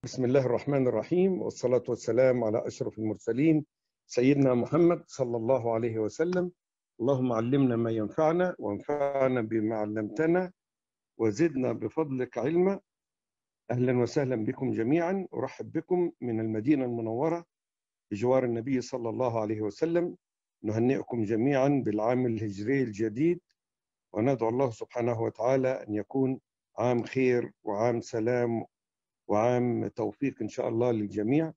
بسم الله الرحمن الرحيم والصلاة والسلام على أشرف المرسلين سيدنا محمد صلى الله عليه وسلم اللهم علمنا ما ينفعنا وانفعنا بما علمتنا وزدنا بفضلك علما أهلا وسهلا بكم جميعا أرحب بكم من المدينة المنورة بجوار النبي صلى الله عليه وسلم نهنئكم جميعا بالعام الهجري الجديد وندعو الله سبحانه وتعالى أن يكون عام خير وعام سلام وعام توفيق إن شاء الله للجميع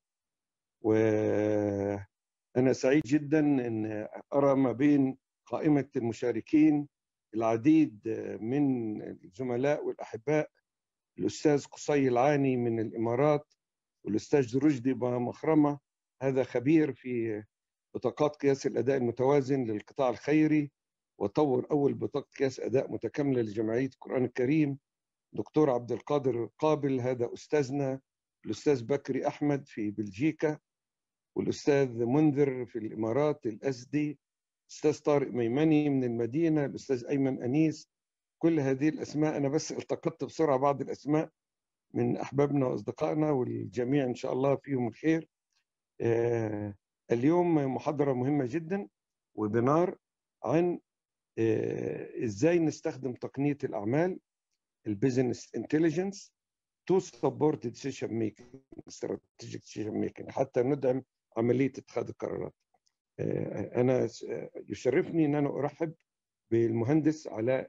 وأنا سعيد جدا أن أرى ما بين قائمة المشاركين العديد من الزملاء والأحباء الأستاذ قصي العاني من الإمارات والأستاذ رشدي مخرمة هذا خبير في بطاقات قياس الأداء المتوازن للقطاع الخيري وطور أول بطاقة قياس أداء متكاملة لجمعية القرآن الكريم دكتور عبد القادر قابل هذا أستاذنا الأستاذ بكري أحمد في بلجيكا والأستاذ منذر في الإمارات الأسدي الأستاذ طارق ميمني من المدينة الأستاذ أيمن أنيس كل هذه الأسماء أنا بس التقطت بسرعة بعض الأسماء من أحبابنا وأصدقائنا والجميع إن شاء الله فيهم الخير آه اليوم محاضرة مهمة جدا وبنار عن آه إزاي نستخدم تقنية الأعمال البيزنس انتليجنس تو سبورت ديسيشن ميكنج استراتيجيك ديسيشن ميكنج حتى ندعم عمليه اتخاذ القرارات. انا يشرفني ان انا ارحب بالمهندس علاء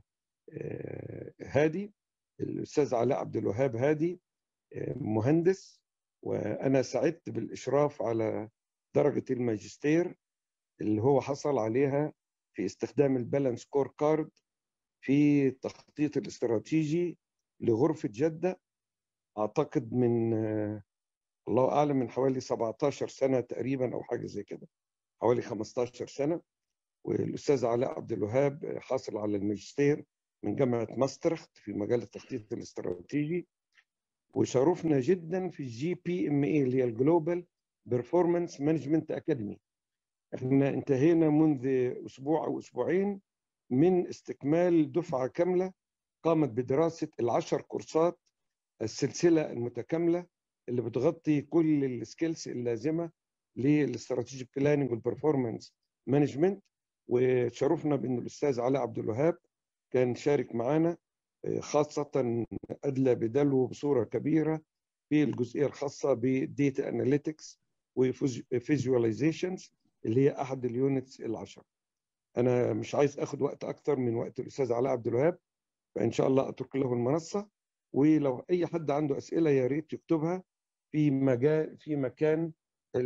هادي الاستاذ علاء عبد الوهاب هادي مهندس وانا سعدت بالاشراف على درجه الماجستير اللي هو حصل عليها في استخدام البالانس كور كارد في التخطيط الاستراتيجي لغرفة جدة أعتقد من الله أعلم من حوالي 17 سنة تقريبا أو حاجة زي كده حوالي 15 سنة والأستاذ علاء عبد الوهاب حاصل على الماجستير من جامعة ماسترخت في مجال التخطيط الاستراتيجي وشرفنا جدا في الجي بي ام اي اللي هي الجلوبال بيرفورمانس مانجمنت اكاديمي احنا انتهينا منذ اسبوع او اسبوعين من استكمال دفعة كاملة قامت بدراسة العشر كورسات السلسلة المتكاملة اللي بتغطي كل السكيلز اللازمة للاستراتيجيك بلاننج والبرفورمانس مانجمنت وشرفنا بأن الأستاذ علاء عبد الوهاب كان شارك معنا خاصة أدلى بدلو بصورة كبيرة في الجزئية الخاصة بديتا اناليتكس وفيجواليزيشنز اللي هي أحد اليونتس العشر انا مش عايز اخد وقت اكتر من وقت الاستاذ علاء عبد الوهاب فان شاء الله اترك له المنصه ولو اي حد عنده اسئله يا ريت يكتبها في مجال في مكان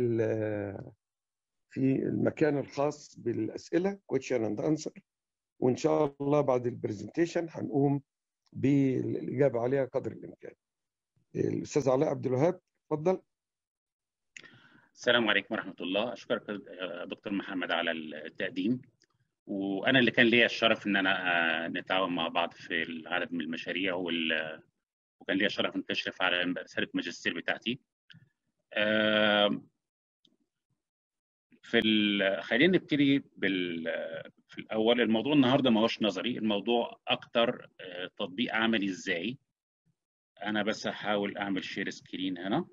في المكان الخاص بالاسئله question and answer وان شاء الله بعد البرزنتيشن هنقوم بالاجابه عليها قدر الامكان الاستاذ علاء عبد الوهاب اتفضل السلام عليكم ورحمه الله اشكرك دكتور محمد على التقديم وانا اللي كان ليا الشرف ان انا نتعاون مع بعض في العدد من المشاريع وال... وكان ليا الشرف ان تشرف على رساله الماجستير بتاعتي في ال... خلينا نبتدي بال... في الاول الموضوع النهارده ما هوش نظري الموضوع اكتر تطبيق عملي ازاي انا بس هحاول اعمل شير سكرين هنا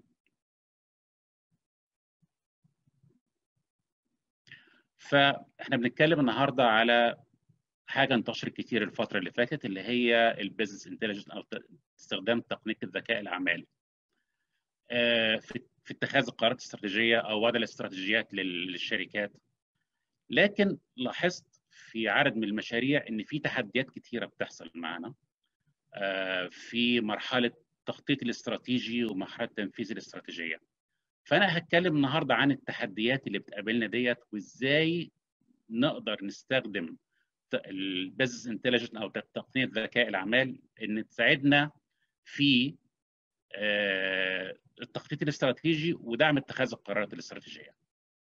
فاحنا بنتكلم النهارده على حاجه انتشرت كتير الفتره اللي فاتت اللي هي البيزنس انتليجنس او استخدام تقنيه الذكاء العمالي في اتخاذ القرارات الاستراتيجيه او وضع الاستراتيجيات للشركات لكن لاحظت في عدد من المشاريع ان في تحديات كتيره بتحصل معنا في مرحله التخطيط الاستراتيجي ومرحله تنفيذ الاستراتيجيه فانا هتكلم النهارده عن التحديات اللي بتقابلنا ديت وازاي نقدر نستخدم البيزنس انتليجنس او تقنيه ذكاء الاعمال ان تساعدنا في التخطيط الاستراتيجي ودعم اتخاذ القرارات الاستراتيجيه.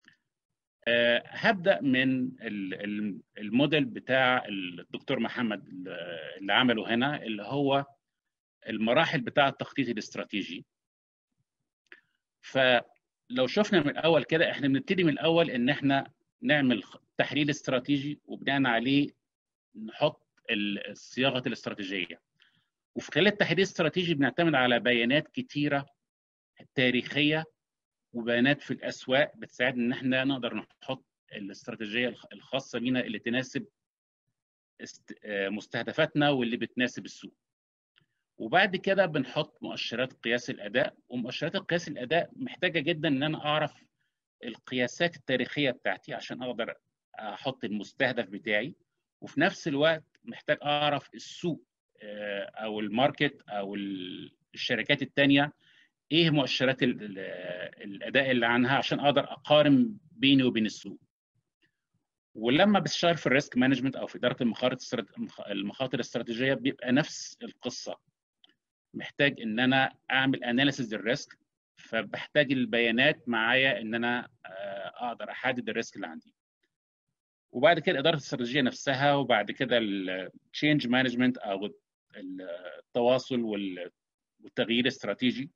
هبدا من الموديل بتاع الدكتور محمد اللي عمله هنا اللي هو المراحل بتاع التخطيط الاستراتيجي فلو شفنا من الاول كده احنا بنبتدي من الاول ان احنا نعمل تحليل استراتيجي وبناء عليه نحط صياغه الاستراتيجيه وفي خلال التحليل الاستراتيجي بنعتمد على بيانات كتيره تاريخيه وبيانات في الاسواق بتساعدنا ان احنا نقدر نحط الاستراتيجيه الخاصه بينا اللي تناسب مستهدفاتنا واللي بتناسب السوق وبعد كده بنحط مؤشرات قياس الاداء ومؤشرات قياس الاداء محتاجه جدا ان انا اعرف القياسات التاريخيه بتاعتي عشان اقدر احط المستهدف بتاعي وفي نفس الوقت محتاج اعرف السوق او الماركت او الشركات الثانيه ايه مؤشرات الاداء اللي عنها عشان اقدر اقارن بيني وبين السوق ولما بتشتغل في الريسك مانجمنت او في اداره المخاطر المخاطر الاستراتيجيه بيبقى نفس القصه محتاج ان انا اعمل اناليسيز للريسك فبحتاج البيانات معايا ان انا اقدر احدد الريسك اللي عندي وبعد كده اداره الاستراتيجيه نفسها وبعد كده التشينج مانجمنت او التواصل والتغيير الاستراتيجي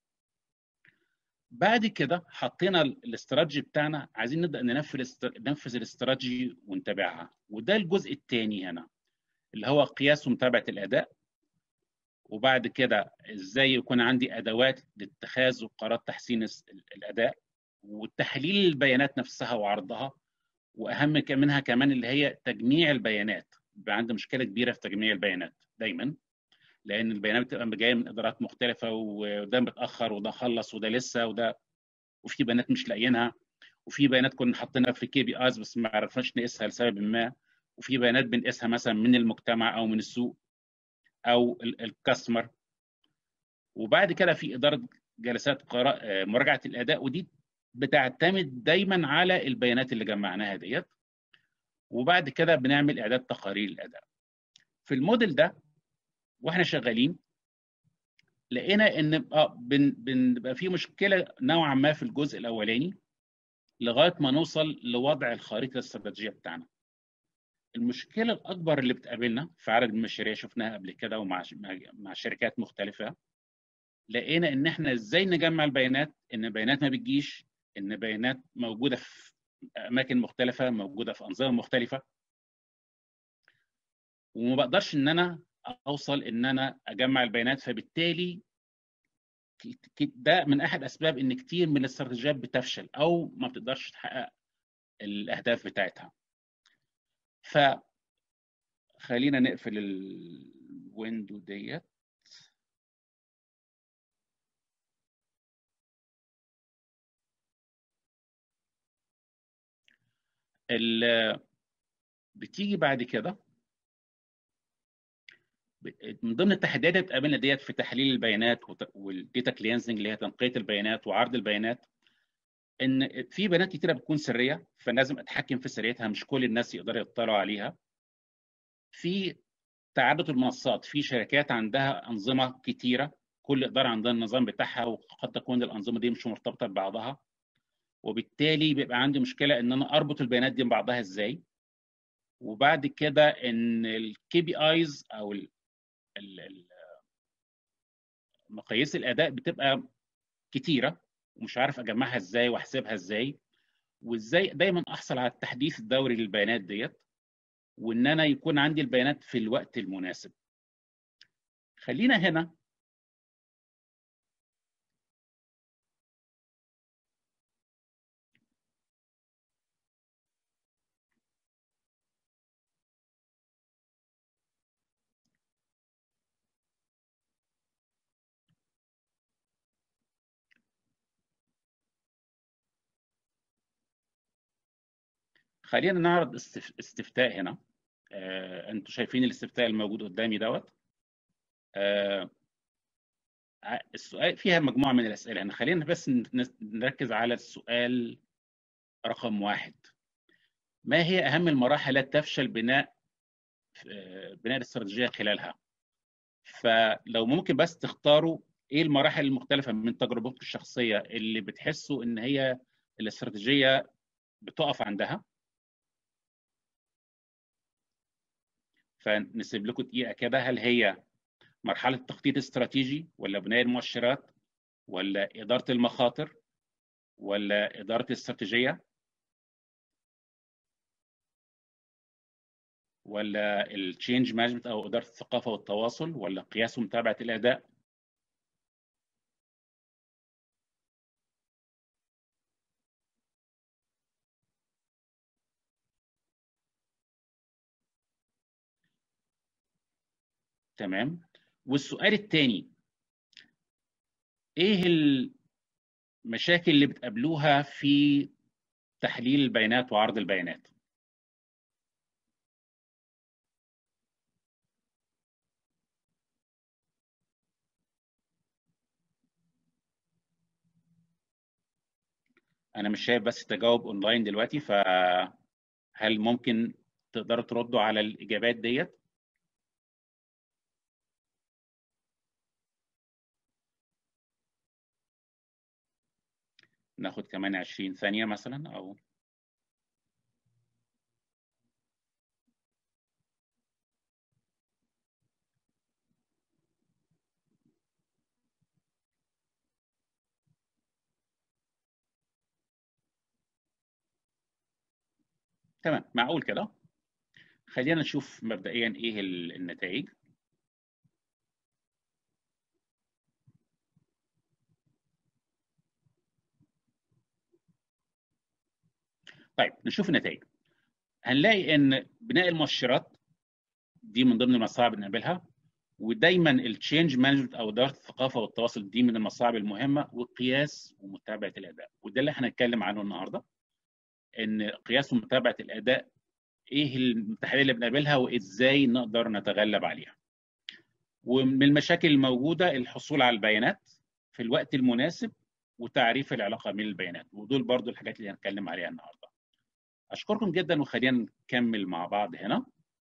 بعد كده حطينا الاستراتيجي بتاعنا عايزين نبدا ننفذ ننفذ الاستراتيجي ونتابعها وده الجزء الثاني هنا اللي هو قياس ومتابعه الاداء وبعد كده ازاي يكون عندي ادوات لاتخاذ وقرارات تحسين الاداء وتحليل البيانات نفسها وعرضها واهم منها كمان اللي هي تجميع البيانات بيبقى عندي مشكله كبيره في تجميع البيانات دايما لان البيانات بتبقى جايه من ادارات مختلفه وده متاخر وده خلص وده لسه وده وفي بيانات مش لاقيينها وفي بيانات كنا حاطينها في كي بي ايز بس ما عرفناش نقيسها لسبب ما وفي بيانات بنقيسها مثلا من المجتمع او من السوق او الكاستمر وبعد كده في اداره جلسات مراجعه الاداء ودي بتعتمد دايما على البيانات اللي جمعناها ديت وبعد كده بنعمل اعداد تقارير الاداء في الموديل ده واحنا شغالين لقينا ان بنبقى في مشكله نوعا ما في الجزء الاولاني لغايه ما نوصل لوضع الخريطه الاستراتيجيه بتاعنا المشكله الاكبر اللي بتقابلنا في عدد من المشاريع شفناها قبل كده ومع مع شركات مختلفه لقينا ان احنا ازاي نجمع البيانات ان البيانات ما بتجيش ان بيانات موجوده في اماكن مختلفه موجوده في انظمه مختلفه وما بقدرش ان انا اوصل ان انا اجمع البيانات فبالتالي ده من احد اسباب ان كتير من الاستراتيجيات بتفشل او ما بتقدرش تحقق الاهداف بتاعتها ف خلينا نقفل الويندو ديت بتيجي بعد كده من ضمن التحديات اللي بتقابلنا ديت في تحليل البيانات والديتا كلينزنج اللي هي تنقيه البيانات وعرض البيانات ان في بيانات كتيره بتكون سريه فلازم اتحكم في سريتها مش كل الناس يقدروا يطلعوا عليها في تعدد المنصات في شركات عندها انظمه كتيره كل اداره عندها النظام بتاعها وقد تكون الانظمه دي مش مرتبطه ببعضها وبالتالي بيبقى عندي مشكله ان انا اربط البيانات دي ببعضها ازاي وبعد كده ان الكي بي ايز او ال ال مقاييس الاداء بتبقى كتيره ومش عارف اجمعها ازاي واحسبها ازاي وازاي دايما احصل على التحديث الدوري للبيانات ديت وان انا يكون عندي البيانات في الوقت المناسب خلينا هنا خلينا نعرض استفتاء هنا آه، انتوا شايفين الاستفتاء الموجود قدامي دوت آه، السؤال فيها مجموعه من الاسئله هنا خلينا بس نركز على السؤال رقم واحد ما هي اهم المراحل التي تفشل بناء بناء الاستراتيجيه خلالها فلو ممكن بس تختاروا ايه المراحل المختلفه من تجربتكم الشخصيه اللي بتحسوا ان هي الاستراتيجيه بتقف عندها فنسيب لكم دقيقه كده هل هي مرحله تخطيط استراتيجي ولا بناء المؤشرات ولا اداره المخاطر ولا اداره الاستراتيجيه ولا التشينج مانجمنت او اداره الثقافه والتواصل ولا قياس ومتابعه الاداء تمام والسؤال الثاني ايه المشاكل اللي بتقابلوها في تحليل البيانات وعرض البيانات انا مش شايف بس تجاوب اونلاين دلوقتي فهل ممكن تقدروا تردوا على الاجابات ديت ناخد كمان 20 ثانية مثلا أو تمام معقول كده خلينا نشوف مبدئيا ايه النتائج طيب نشوف النتائج هنلاقي ان بناء المؤشرات دي من ضمن المصاعب اللي نقابلها ودايما التشينج مانجمنت او اداره الثقافه والتواصل دي من المصاعب المهمه وقياس ومتابعه الاداء وده اللي احنا هنتكلم عنه النهارده ان قياس ومتابعه الاداء ايه التحديات اللي بنقابلها وازاي نقدر نتغلب عليها ومن المشاكل الموجوده الحصول على البيانات في الوقت المناسب وتعريف العلاقه بين البيانات ودول برضو الحاجات اللي هنتكلم عليها النهارده اشكركم جدا وخلينا نكمل مع بعض هنا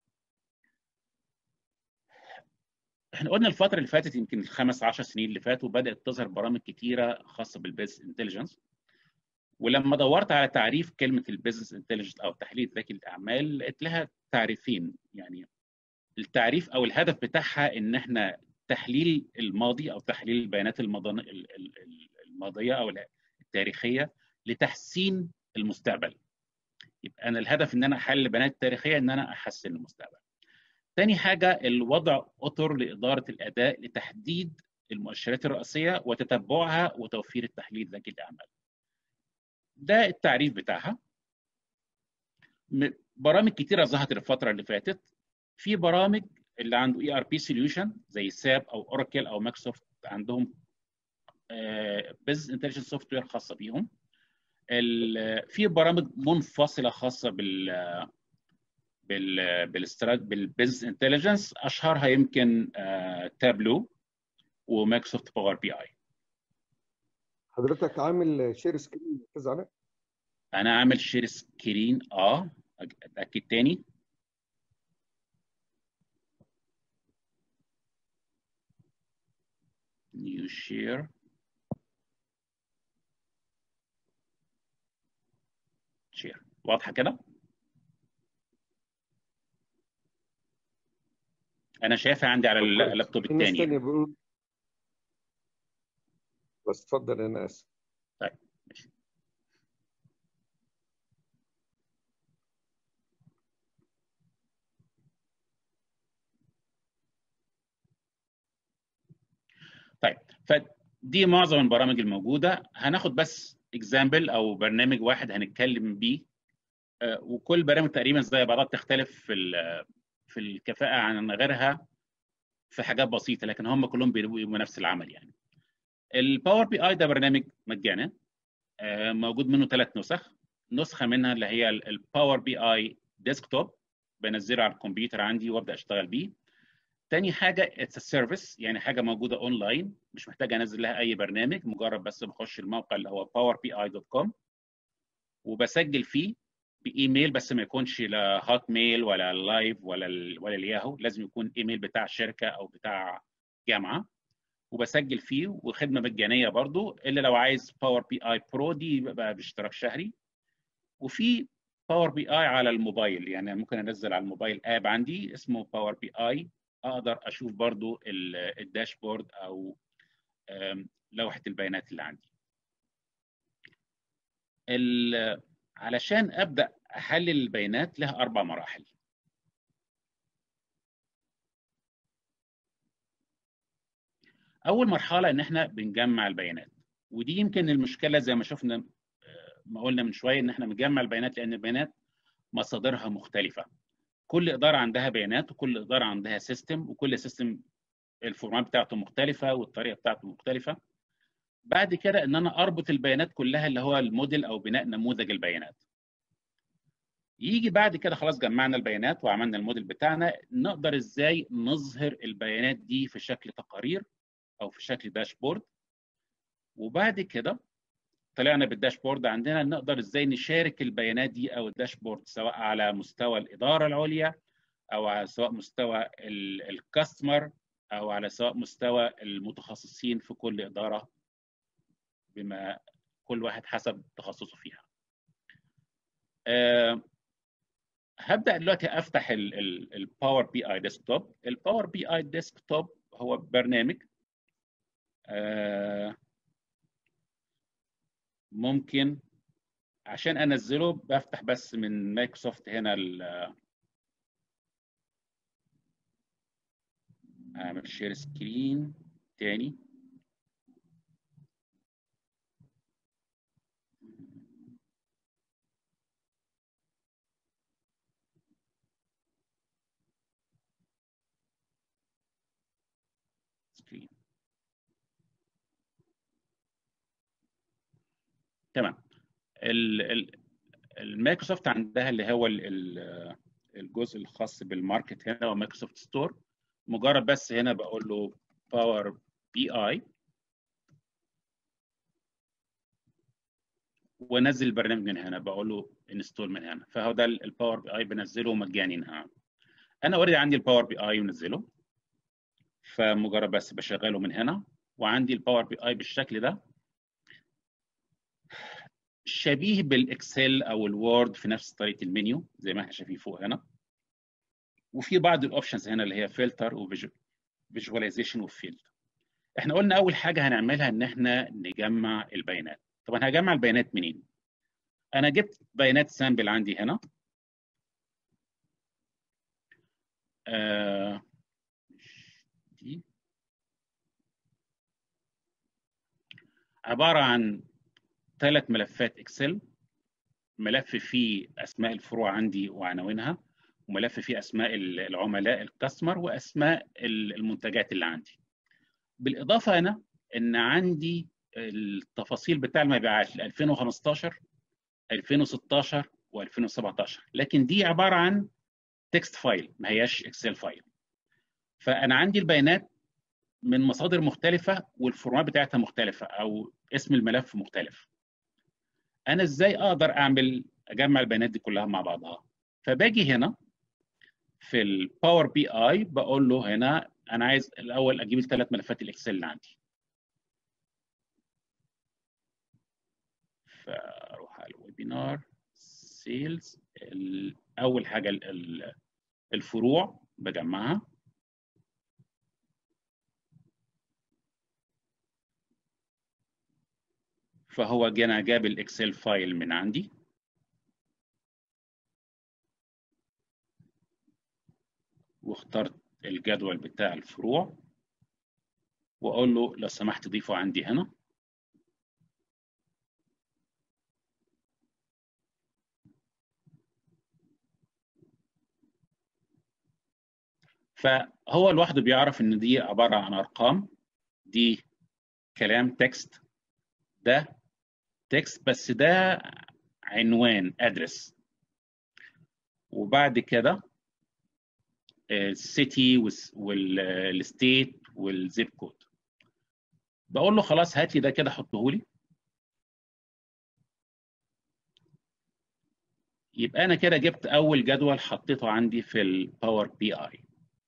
احنا قلنا الفتره اللي فاتت يمكن الخمس عشر سنين اللي فاتوا بدات تظهر برامج كتيره خاصه بالبيزنس انتليجنس ولما دورت على تعريف كلمه البيزنس انتليجنس او تحليل ذكي الاعمال لقيت لها تعريفين يعني التعريف او الهدف بتاعها ان احنا تحليل الماضي او تحليل البيانات الماضيه او التاريخيه لتحسين المستقبل يبقى انا الهدف ان انا احلل البيانات التاريخيه ان انا احسن المستقبل تاني حاجه الوضع اطر لاداره الاداء لتحديد المؤشرات الرئيسيه وتتبعها وتوفير التحليل ذكي الاعمال ده التعريف بتاعها برامج كتيره ظهرت الفتره اللي فاتت في برامج اللي عنده اي ار بي سوليوشن زي ساب او اوراكل او مايكروسوفت عندهم بزنس انتليجنس سوفت وير خاصه بيهم في برامج منفصله خاصه بال بال بالاسترات بالبزنس انتليجنس اشهرها يمكن تابلو ومايكروسوفت باور بي اي حضرتك عامل شير سكرين استاذ علاء انا عامل شير سكرين اه اتاكد تاني نيو شير شير واضحه كده انا شايفها عندي على اللابتوب الثاني بقول بس اتفضل انا اسف طيب ماشي طيب فدي معظم البرامج الموجوده هناخد بس اكزامبل او برنامج واحد هنتكلم بيه وكل برامج تقريبا زي بعضها تختلف في في الكفاءه عن غيرها في حاجات بسيطه لكن هم كلهم بيبقوا نفس العمل يعني الباور بي اي ده برنامج مجانا موجود منه ثلاث نسخ نسخه منها اللي هي الباور بي اي ديسكتوب بنزله على الكمبيوتر عندي وابدا اشتغل بيه تاني حاجه اتس سيرفيس يعني حاجه موجوده اونلاين مش محتاج انزل لها اي برنامج مجرد بس بخش الموقع اللي هو powerbi.com وبسجل فيه بايميل بس ما يكونش لا هوت ميل ولا لايف ولا ال ولا الياهو لازم يكون ايميل بتاع شركه او بتاع جامعه وبسجل فيه وخدمه مجانيه برضو الا لو عايز باور بي اي برو دي بقى باشتراك شهري وفي باور بي اي على الموبايل يعني ممكن انزل على الموبايل اب عندي اسمه باور بي اي اقدر اشوف برضو الداشبورد او لوحه البيانات اللي عندي علشان ابدا احلل البيانات لها اربع مراحل اول مرحله ان احنا بنجمع البيانات ودي يمكن المشكله زي ما شفنا ما قلنا من شويه ان احنا بنجمع البيانات لان البيانات مصادرها مختلفه كل اداره عندها بيانات وكل اداره عندها سيستم وكل سيستم الفورمات بتاعته مختلفه والطريقه بتاعته مختلفه بعد كده ان انا اربط البيانات كلها اللي هو الموديل او بناء نموذج البيانات يجي بعد كده خلاص جمعنا البيانات وعملنا الموديل بتاعنا نقدر ازاي نظهر البيانات دي في شكل تقارير او في شكل داشبورد وبعد كده طلعنا بالداشبورد عندنا نقدر ازاي نشارك البيانات دي او الداشبورد سواء على مستوى الاداره العليا او على سواء مستوى الكاستمر او على سواء مستوى المتخصصين في كل اداره بما كل واحد حسب تخصصه فيها. أه هبدا دلوقتي افتح الباور بي اي ديسكتوب الباور بي اي ديسكتوب هو برنامج أه ممكن عشان انزله بفتح بس من مايكروسوفت هنا اعمل شير سكرين تاني سكرين تمام المايكروسوفت عندها اللي هو الجزء الخاص بالماركت هنا ومايكروسوفت ستور مجرد بس هنا بقول له باور بي اي وانزل البرنامج من هنا بقول له انستول من هنا فهو ده الباور بي اي بنزله مجاني هنا انا اوريدي عندي الباور بي اي منزله فمجرد بس بشغله من هنا وعندي الباور بي اي بالشكل ده شبيه بالاكسل او الوورد في نفس طريقه المنيو زي ما احنا شايفين فوق هنا وفي بعض الاوبشنز هنا اللي هي فلتر وفيجواليزيشن وفيلد احنا قلنا اول حاجه هنعملها ان احنا نجمع البيانات طب انا هجمع البيانات منين انا جبت بيانات سامبل عندي هنا آه دي عباره عن ثلاث ملفات اكسل ملف فيه اسماء الفروع عندي وعناوينها وملف فيه اسماء العملاء الكاستمر واسماء المنتجات اللي عندي بالاضافه هنا ان عندي التفاصيل بتاع المبيعات ل 2015 2016 و2017 لكن دي عباره عن تكست فايل ما هياش اكسل فايل فانا عندي البيانات من مصادر مختلفه والفورمات بتاعتها مختلفه او اسم الملف مختلف انا ازاي اقدر اعمل اجمع البيانات دي كلها مع بعضها فباجي هنا في الباور بي اي بقول له هنا انا عايز الاول اجيب الثلاث ملفات الاكسل اللي عندي فاروح على الويبينار سيلز اول حاجه الفروع بجمعها فهو جانا جاب الاكسل فايل من عندي واخترت الجدول بتاع الفروع واقول له لو سمحت ضيفه عندي هنا فهو لوحده بيعرف ان دي عباره عن ارقام دي كلام تكست ده تكست بس ده عنوان ادرس وبعد كده السيتي والستيت والزيب كود بقول له خلاص هات لي ده كده حطه لي يبقى انا كده جبت اول جدول حطيته عندي في الباور بي اي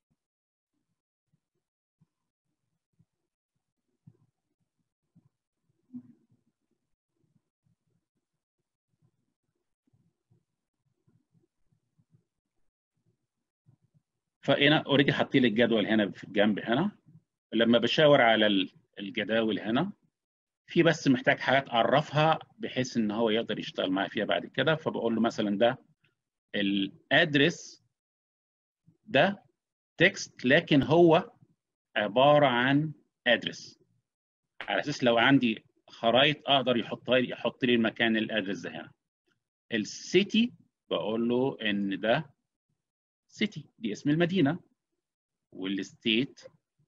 فانا اوريدي حاطين لي الجدول هنا في الجنب هنا لما بشاور على الجداول هنا في بس محتاج حاجات اعرفها بحيث ان هو يقدر يشتغل معايا فيها بعد كده فبقول له مثلا ده الادرس ده تكست لكن هو عباره عن ادرس على اساس لو عندي خرائط اقدر يحط لي يحط لي المكان الادرس ده هنا السيتي بقول له ان ده سيتي دي اسم المدينه والستيت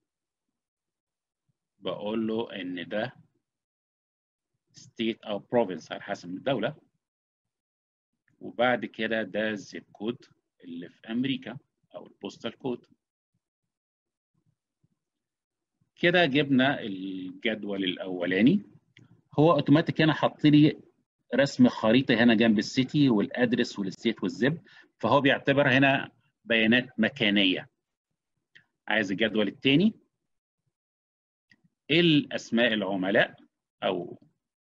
بقول له ان ده ستيت او بروفنس على حسب الدوله وبعد كده ده الزيب كود اللي في امريكا او البوستال كود كده جبنا الجدول الاولاني هو اوتوماتيك هنا حط لي رسم خريطه هنا جنب السيتي والادرس والستيت والزب فهو بيعتبر هنا بيانات مكانيه عايز الجدول الثاني ايه الاسماء العملاء او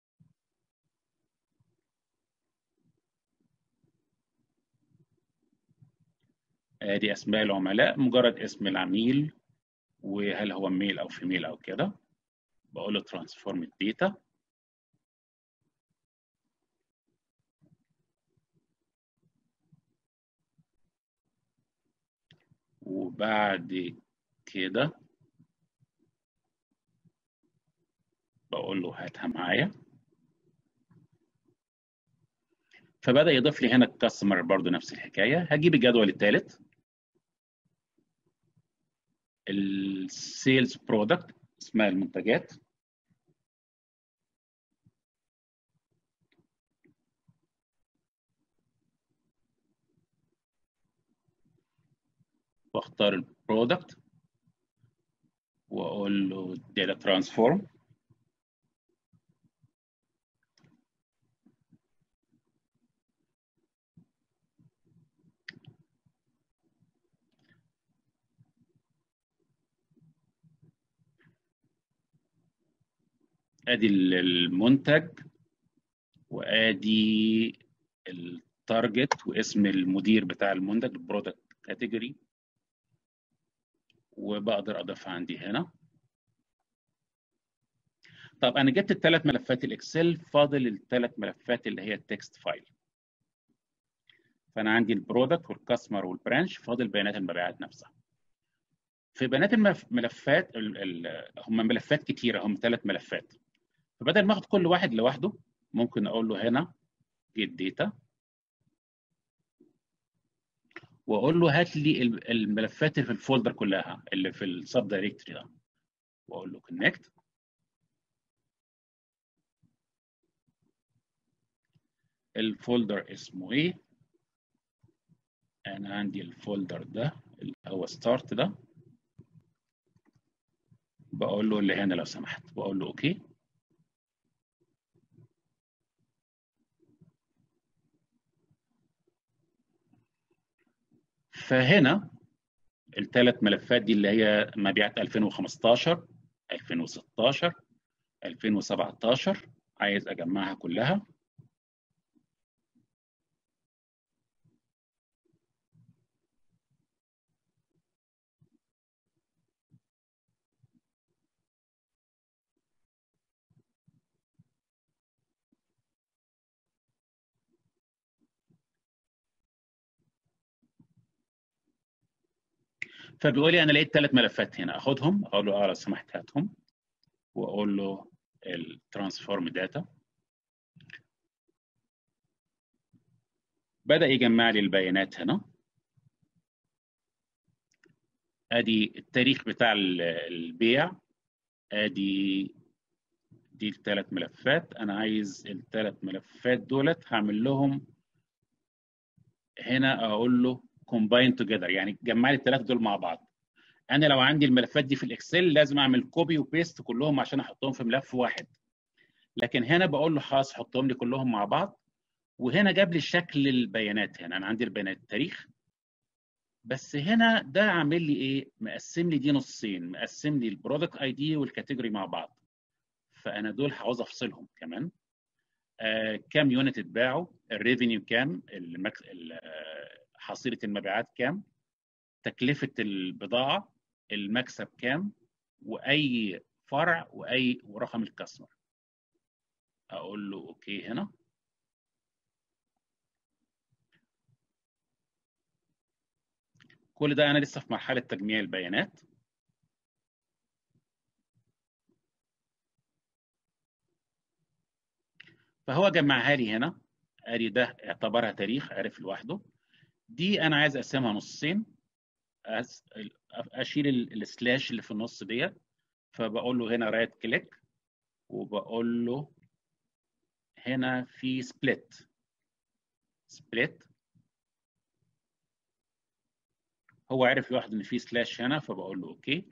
ادي اسماء العملاء مجرد اسم العميل وهل هو ميل او فيميل او كده بقول له ترانسفورم الداتا وبعد كده بقول له هاتها معايا فبدأ يضيف لي هنا الكاستمر برضو نفس الحكاية هجيب الجدول الثالث السيلز برودكت اسمها المنتجات واختار البرودكت واقول له داتا ترانسفورم ادي المنتج وادي التارجت واسم المدير بتاع المنتج البرودكت كاتيجوري وبقدر اضيفها عندي هنا طب انا جبت الثلاث ملفات الاكسل فاضل الثلاث ملفات اللي هي التكست فايل فانا عندي البرودكت والكاستمر والبرانش فاضل بيانات المبيعات نفسها في بيانات الملفات هم ملفات كتيره هم ثلاث ملفات فبدل ما اخد كل واحد لوحده ممكن اقول له هنا get data واقول له هات لي الملفات اللي في الفولدر كلها اللي في السب دايركتوري ده واقول له connect الفولدر اسمه ايه انا عندي الفولدر ده اللي هو ستارت ده بقول له اللي هنا لو سمحت بقول له اوكي فهنا الثلاث ملفات دي اللي هي مبيعات 2015 2016 2017 عايز اجمعها كلها فبيقول لي انا لقيت ثلاث ملفات هنا اخدهم اقول له اه لو سمحت هاتهم واقول له الترانسفورم داتا بدا يجمع لي البيانات هنا ادي التاريخ بتاع البيع ادي دي الثلاث ملفات انا عايز الثلاث ملفات دولت هعمل لهم هنا اقول له كومباين توجذر يعني جمع لي الثلاثه دول مع بعض انا لو عندي الملفات دي في الاكسل لازم اعمل كوبي وبيست كلهم عشان احطهم في ملف واحد لكن هنا بقول له خلاص حطهم لي كلهم مع بعض وهنا جاب لي شكل البيانات هنا انا عندي البيانات التاريخ بس هنا ده عامل لي ايه مقسم لي دي نصين مقسم لي البرودكت اي دي والكاتيجوري مع بعض فانا دول عاوز افصلهم كمان آه كام يونت اتباعوا الريفينيو كام المك... حصيله المبيعات كام تكلفه البضاعه المكسب كام واي فرع واي ورقم الكاستمر اقول له اوكي هنا كل ده انا لسه في مرحله تجميع البيانات فهو جمعها لي هنا ادي ده اعتبرها تاريخ عرف لوحده دي انا عايز اقسمها نصين اشيل السلاش اللي في النص ديت فبقول له هنا رايت كليك وبقول له هنا في سبليت سبليت هو عرف لوحده ان في سلاش هنا فبقول له اوكي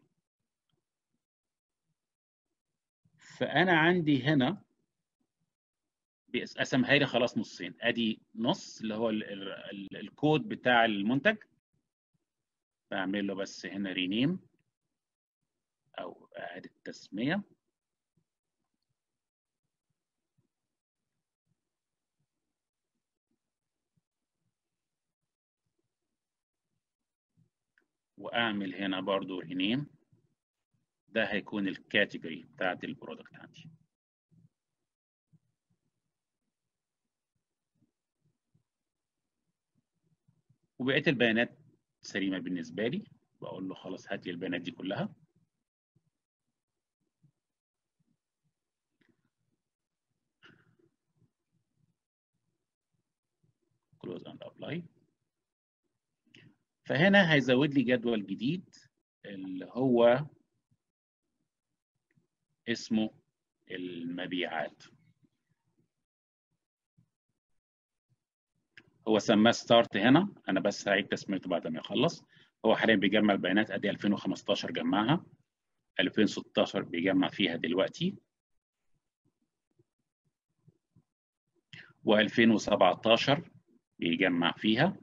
فانا عندي هنا قسمها لي خلاص نصين ادي نص اللي هو ال ال ال الكود بتاع المنتج بعمل له بس هنا رينيم او اعاده تسميه واعمل هنا برضو رينيم ده هيكون الكاتيجوري بتاعت البرودكت عندي وبقيه البيانات سليمه بالنسبه لي بقول له خلاص هات لي البيانات دي كلها close and apply فهنا هيزود لي جدول جديد اللي هو اسمه المبيعات هو سماه ستارت هنا انا بس هعيد تسميته بعد ما يخلص هو حاليا بيجمع البيانات ادي 2015 جمعها 2016 بيجمع فيها دلوقتي و2017 بيجمع فيها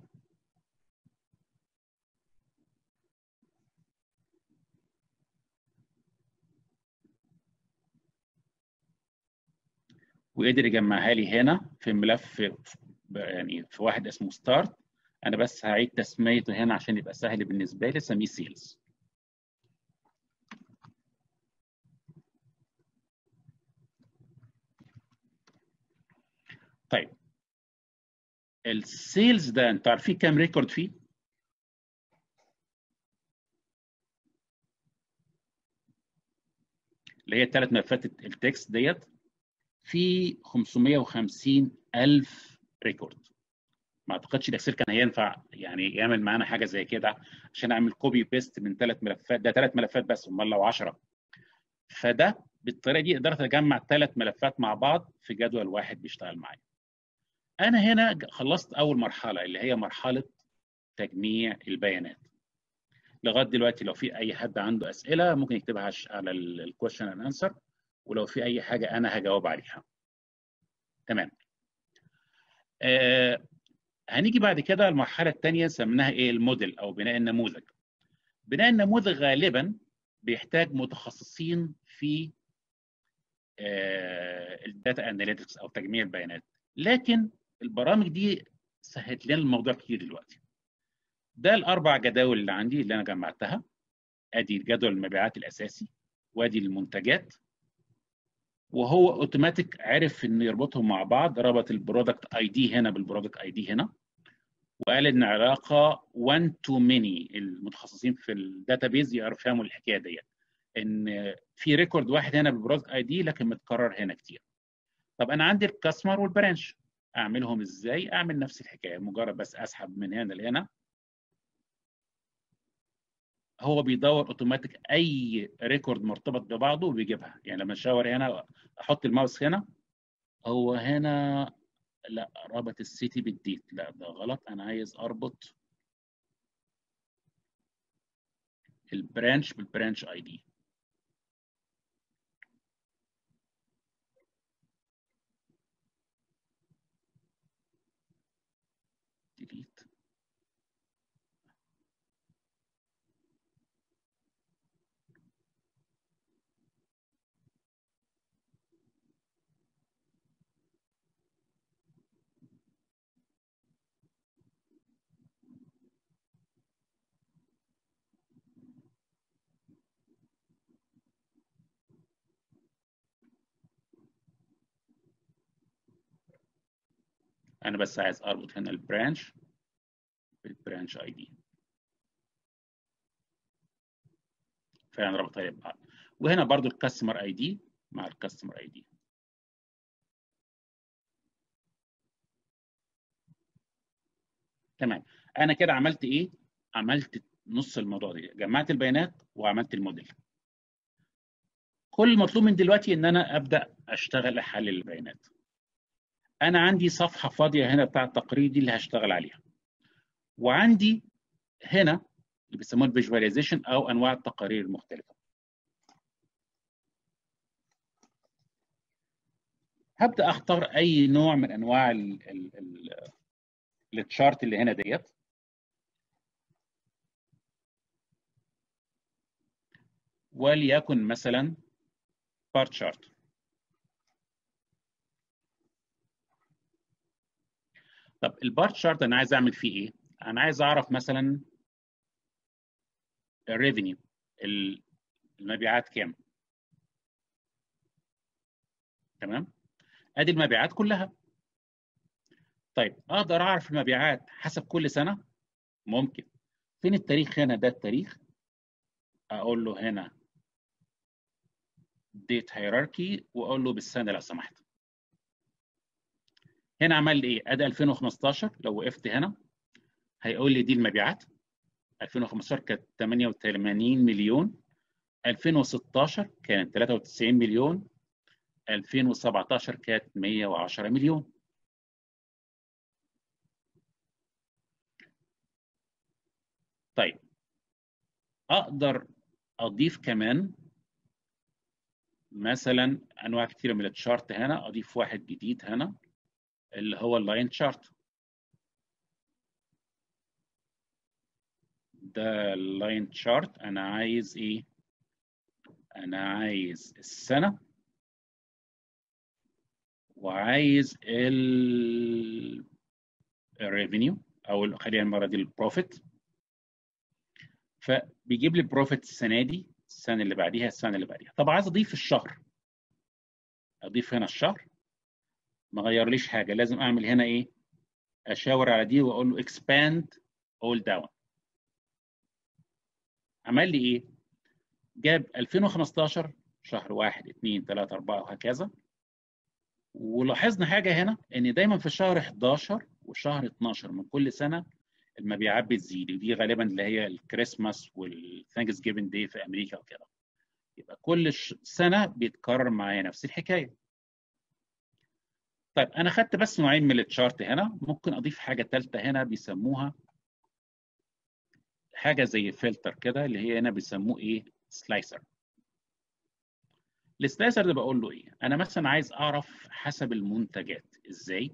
وقدر يجمعها لي هنا في ملف يعني في واحد اسمه ستارت انا بس هعيد تسميته هنا عشان يبقى سهل بالنسبه لي اسميه سيلز طيب السيلز ده انت عارفين كام ريكورد فيه اللي هي الثلاث ملفات التكست ديت في 550 ألف ريكورد ما اعتقدش الاكسل كان هينفع يعني يعمل معانا حاجه زي كده عشان اعمل كوبي بيست من ثلاث ملفات ده ثلاث ملفات بس امال لو 10 فده بالطريقه دي قدرت اجمع ثلاث ملفات مع بعض في جدول واحد بيشتغل معايا انا هنا خلصت اول مرحله اللي هي مرحله تجميع البيانات لغايه دلوقتي لو في اي حد عنده اسئله ممكن يكتبها على الكويشن اند انسر ولو في اي حاجه انا هجاوب عليها تمام آه هنيجي بعد كده المرحله الثانيه سميناها ايه الموديل او بناء النموذج بناء النموذج غالبا بيحتاج متخصصين في آه الداتا اناليتكس او تجميع البيانات لكن البرامج دي سهلت لنا الموضوع كتير دلوقتي ده الاربع جداول اللي عندي اللي انا جمعتها ادي جدول المبيعات الاساسي وادي المنتجات وهو اوتوماتيك عرف انه يربطهم مع بعض ربط البرودكت اي دي هنا بالبرودكت اي دي هنا وقال ان علاقه 1 تو ماني المتخصصين في الداتابيز يفهموا الحكايه ديت ان في ريكورد واحد هنا بالبرودكت اي دي لكن متكرر هنا كتير طب انا عندي الكاستمر والبرانش اعملهم ازاي اعمل نفس الحكايه مجرد بس اسحب من هنا لهنا هو بيدور اوتوماتيك اي ريكورد مرتبط ببعضه وبيجيبها يعني لما اشاور هنا احط الماوس هنا هو هنا لا ربط السيتي بالديت لا ده غلط انا عايز اربط البرانش بالبرانش اي دي ديليت انا بس عايز اربط هنا البرانش بالبرانش اي دي فعلا ربطها لي ببعض وهنا برضو الكاستمر اي دي مع الكاستمر اي دي تمام انا كده عملت ايه عملت نص الموضوع ده جمعت البيانات وعملت الموديل كل المطلوب من دلوقتي ان انا ابدا اشتغل احلل البيانات انا عندي صفحه فاضيه هنا بتاع التقرير دي اللي هشتغل عليها وعندي هنا اللي بيسموه الفيجواليزيشن او انواع التقارير المختلفه هبدا اختار اي نوع من انواع التشارت اللي هنا ديت وليكن مثلا بار تشارت طب البار تشارت انا عايز اعمل فيه ايه انا عايز اعرف مثلا الريفينيو المبيعات كام تمام ادي المبيعات كلها طيب اقدر اعرف المبيعات حسب كل سنه ممكن فين التاريخ هنا ده التاريخ اقول له هنا ديت هيراركي واقول له بالسنه لو سمحت هنا عمل لي ايه ادي 2015 لو وقفت هنا هيقول لي دي المبيعات 2015 كانت 88 مليون 2016 كانت 93 مليون 2017 كانت 110 مليون طيب اقدر اضيف كمان مثلا انواع كثيره من التشارت هنا اضيف واحد جديد هنا اللي هو اللاين تشارت ده اللاين تشارت انا عايز ايه انا عايز السنه وعايز ال الريفينيو او خلينا المره دي البروفيت فبيجيب لي بروفيت السنه دي السنه اللي بعديها السنه اللي بعديها طب عايز اضيف الشهر اضيف هنا الشهر ما غيرليش حاجه لازم اعمل هنا ايه اشاور على دي واقول له expand all down عمل لي ايه جاب 2015 شهر 1 2 3 4 وهكذا ولاحظنا حاجه هنا ان دايما في الشهر 11 وشهر 12 من كل سنه المبيعات بتزيد ودي غالبا اللي هي الكريسماس والثانكس جيفن داي في امريكا وكده يبقى كل سنه بيتكرر معايا نفس الحكايه طيب انا خدت بس نوعين من التشارت هنا ممكن اضيف حاجه ثالثه هنا بيسموها حاجه زي فلتر كده اللي هي هنا بيسموه ايه سلايسر السلايسر ده بقول له ايه انا مثلا عايز اعرف حسب المنتجات ازاي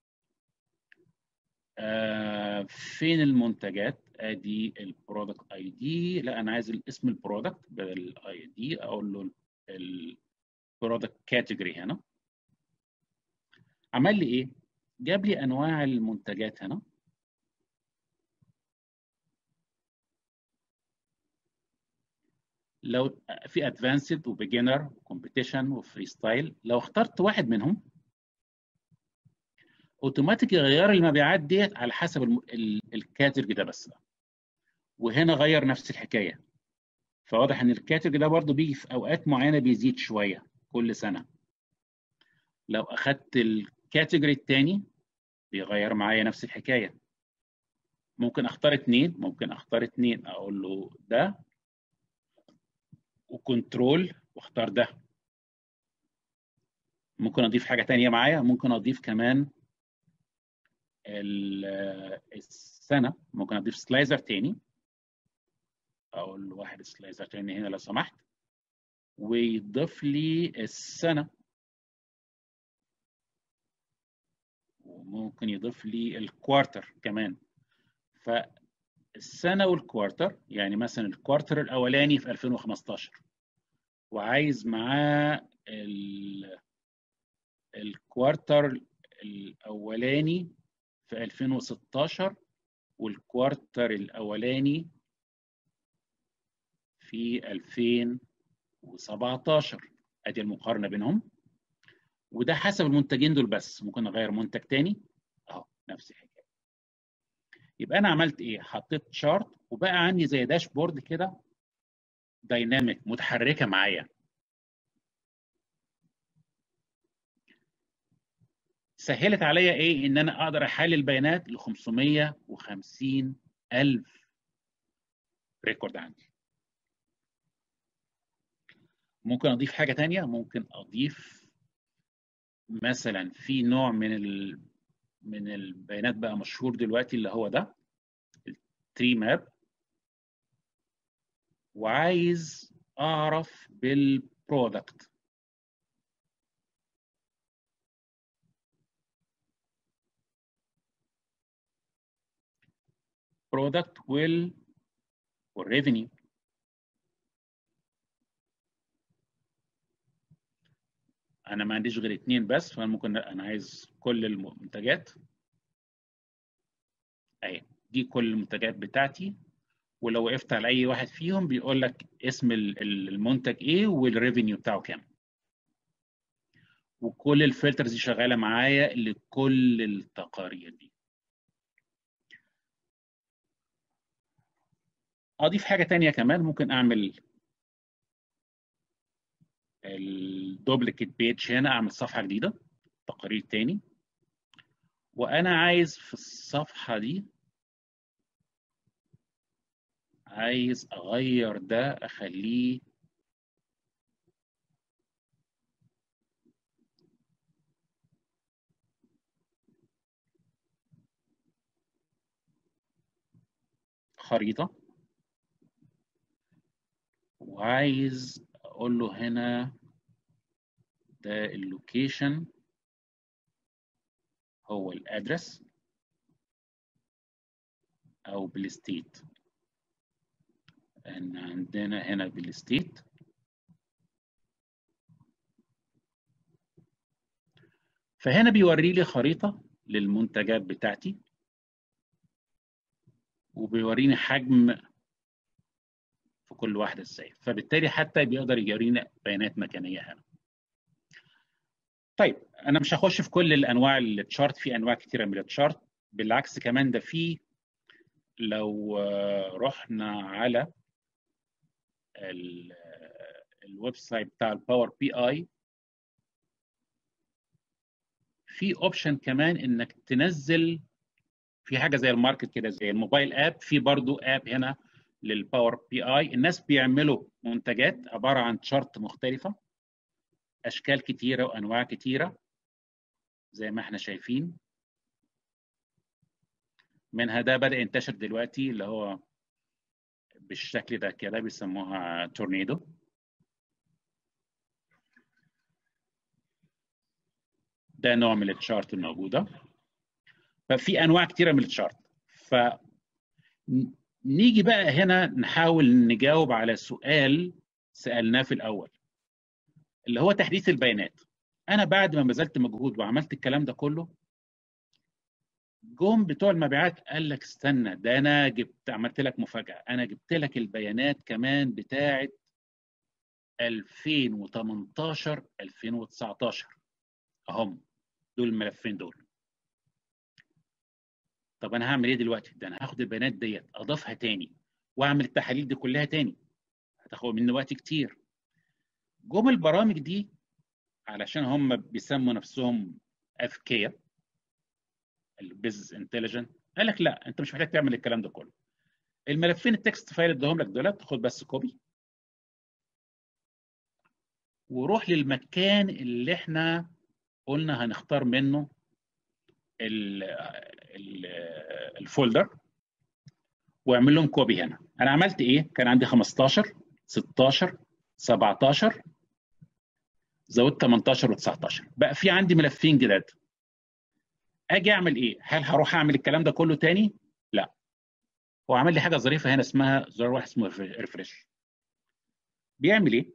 آه فين المنتجات ادي البرودكت اي دي لا انا عايز اسم البرودكت بدل الاي دي اقول له البرودكت كاتيجوري هنا عمل لي ايه جاب لي انواع المنتجات هنا لو في ادفانسد وبيجنر وكومبيتيشن وفري ستايل لو اخترت واحد منهم اوتوماتيك يغير المبيعات ديت على حسب الكاتيجوري ده بس وهنا غير نفس الحكايه فواضح ان الكاتيجوري ده برضه بيجي في اوقات معينه بيزيد شويه كل سنه لو اخدت الكاتيجوري الثاني بيغير معايا نفس الحكايه ممكن اختار اثنين ممكن اختار اثنين اقول له ده وكنترول واختار ده ممكن اضيف حاجه تانية معايا ممكن اضيف كمان السنه ممكن اضيف سلايزر تاني اقول له واحد سلايزر تاني هنا لو سمحت ويضيف لي السنه وممكن يضيف لي الكوارتر كمان فالسنه والكوارتر يعني مثلا الكوارتر الاولاني في 2015 وعايز معاه الكوارتر الاولاني في 2016 والكوارتر الاولاني في 2017 ادي المقارنه بينهم وده حسب المنتجين دول بس ممكن اغير منتج تاني اهو نفس الحكايه يبقى انا عملت ايه حطيت شارت وبقى عندي زي داشبورد كده دايناميك متحركه معايا سهلت عليا ايه ان انا اقدر احلل بيانات ل 550 الف ريكورد عندي ممكن اضيف حاجه تانية ممكن اضيف مثلا في نوع من ال... من البيانات بقى مشهور دلوقتي اللي هو ده التري ماب وعايز اعرف بالبرودكت برودكت وال والريفينيو انا ما عنديش غير اتنين بس فانا ممكن انا عايز كل المنتجات اهي دي كل المنتجات بتاعتي ولو وقفت على اي واحد فيهم بيقول لك اسم المنتج ايه والريفينيو بتاعه كام وكل الفلترز دي شغاله معايا لكل التقارير دي اضيف حاجه تانية كمان ممكن اعمل الدوبليكيت بيج هنا اعمل صفحه جديده تقرير تاني وانا عايز في الصفحه دي عايز اغير ده اخليه خريطه وعايز اقول له هنا ده اللوكيشن هو الادرس او بالستيت ان عندنا هنا بالستيت فهنا بيوري لي خريطة للمنتجات بتاعتي وبيوريني حجم في كل واحدة ازاي فبالتالي حتى بيقدر يورينا بيانات مكانية هنا طيب انا مش هخش في كل الانواع التشارت في انواع كتيره من التشارت بالعكس كمان ده في لو رحنا على الويب سايت بتاع الباور بي اي في اوبشن كمان انك تنزل في حاجه زي الماركت كده زي الموبايل اب في برضو اب هنا للباور بي اي الناس بيعملوا منتجات عباره عن تشارت مختلفه اشكال كتيره وانواع كتيره زي ما احنا شايفين منها ده بدا ينتشر دلوقتي اللي هو بالشكل ده كده بيسموها تورنيدو ده نوع من التشارت الموجوده ففي انواع كتيره من التشارت ف نيجي بقى هنا نحاول نجاوب على سؤال سالناه في الاول اللي هو تحديث البيانات انا بعد ما بذلت مجهود وعملت الكلام ده كله جم بتوع المبيعات قال لك استنى ده انا جبت عملت لك مفاجاه انا جبت لك البيانات كمان بتاعه 2018 2019 اهم دول الملفين دول طب انا هعمل ايه دلوقتي ده انا هاخد البيانات ديت اضيفها تاني واعمل التحاليل دي كلها تاني هتاخد مني وقت كتير جم البرامج دي علشان هم بيسموا نفسهم اذكياء البيزنس انتليجنت قال لك لا انت مش محتاج تعمل الكلام ده كله الملفين التكست فايل اديهم لك دولت خد بس كوبي وروح للمكان اللي احنا قلنا هنختار منه ال ال الفولدر واعمل لهم كوبي هنا انا عملت ايه كان عندي 15 16 17 زودت 18 و19 بقى في عندي ملفين جداد اجي اعمل ايه هل هروح اعمل الكلام ده كله تاني لا هو عمل لي حاجه ظريفه هنا اسمها زرار واحد اسمه ريفرش بيعمل ايه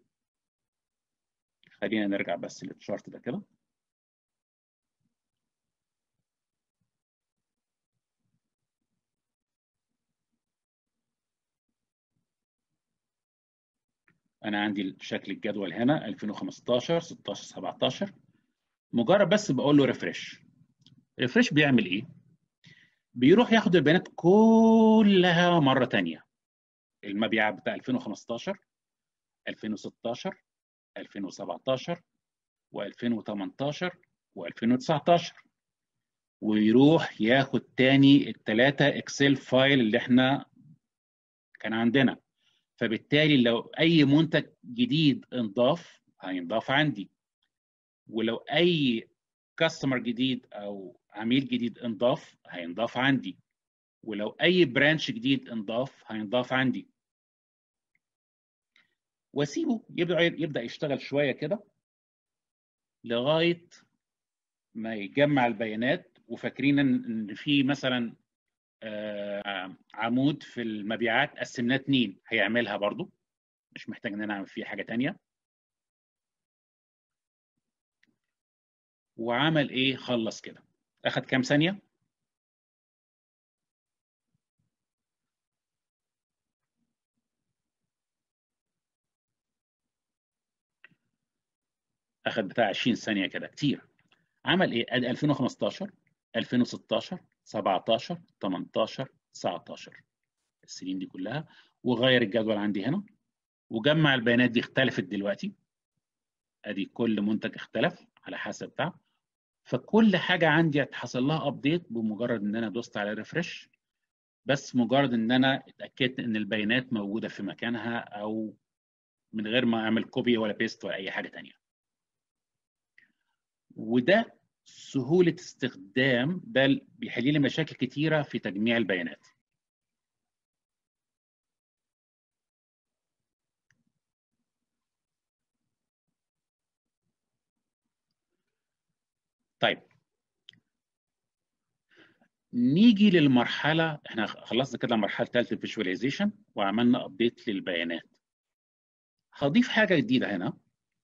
خلينا نرجع بس للشارت ده كده انا عندي شكل الجدول هنا 2015 16 17 مجرد بس بقول له ريفرش ريفرش بيعمل ايه بيروح ياخد البيانات كلها مره ثانيه المبيعات بتاع 2015 2016 2017 و2018 و2019 ويروح ياخد تاني الثلاثه اكسل فايل اللي احنا كان عندنا فبالتالي لو اي منتج جديد انضاف هينضاف عندي ولو اي كاستمر جديد او عميل جديد انضاف هينضاف عندي ولو اي برانش جديد انضاف هينضاف عندي واسيبه يبدا يبدا يشتغل شويه كده لغايه ما يجمع البيانات وفاكرين ان في مثلا عمود في المبيعات قسمناه اتنين هيعملها برضو مش محتاج ان انا اعمل فيه حاجه تانية وعمل ايه خلص كده اخد كام ثانيه اخد بتاع 20 ثانيه كده كتير عمل ايه ادي 2015 2016 17 18 19 السنين دي كلها وغير الجدول عندي هنا وجمع البيانات دي اختلفت دلوقتي ادي كل منتج اختلف على حسب بتاع فكل حاجه عندي حصل لها ابديت بمجرد ان انا دوست على ريفرش بس مجرد ان انا اتاكدت ان البيانات موجوده في مكانها او من غير ما اعمل كوبي ولا بيست ولا اي حاجه تانية وده سهوله استخدام ده بيحل لي مشاكل كتيره في تجميع البيانات طيب نيجي للمرحله احنا خلصنا كده المرحله الثالثه الفيجواليزيشن وعملنا ابديت للبيانات هضيف حاجه جديده هنا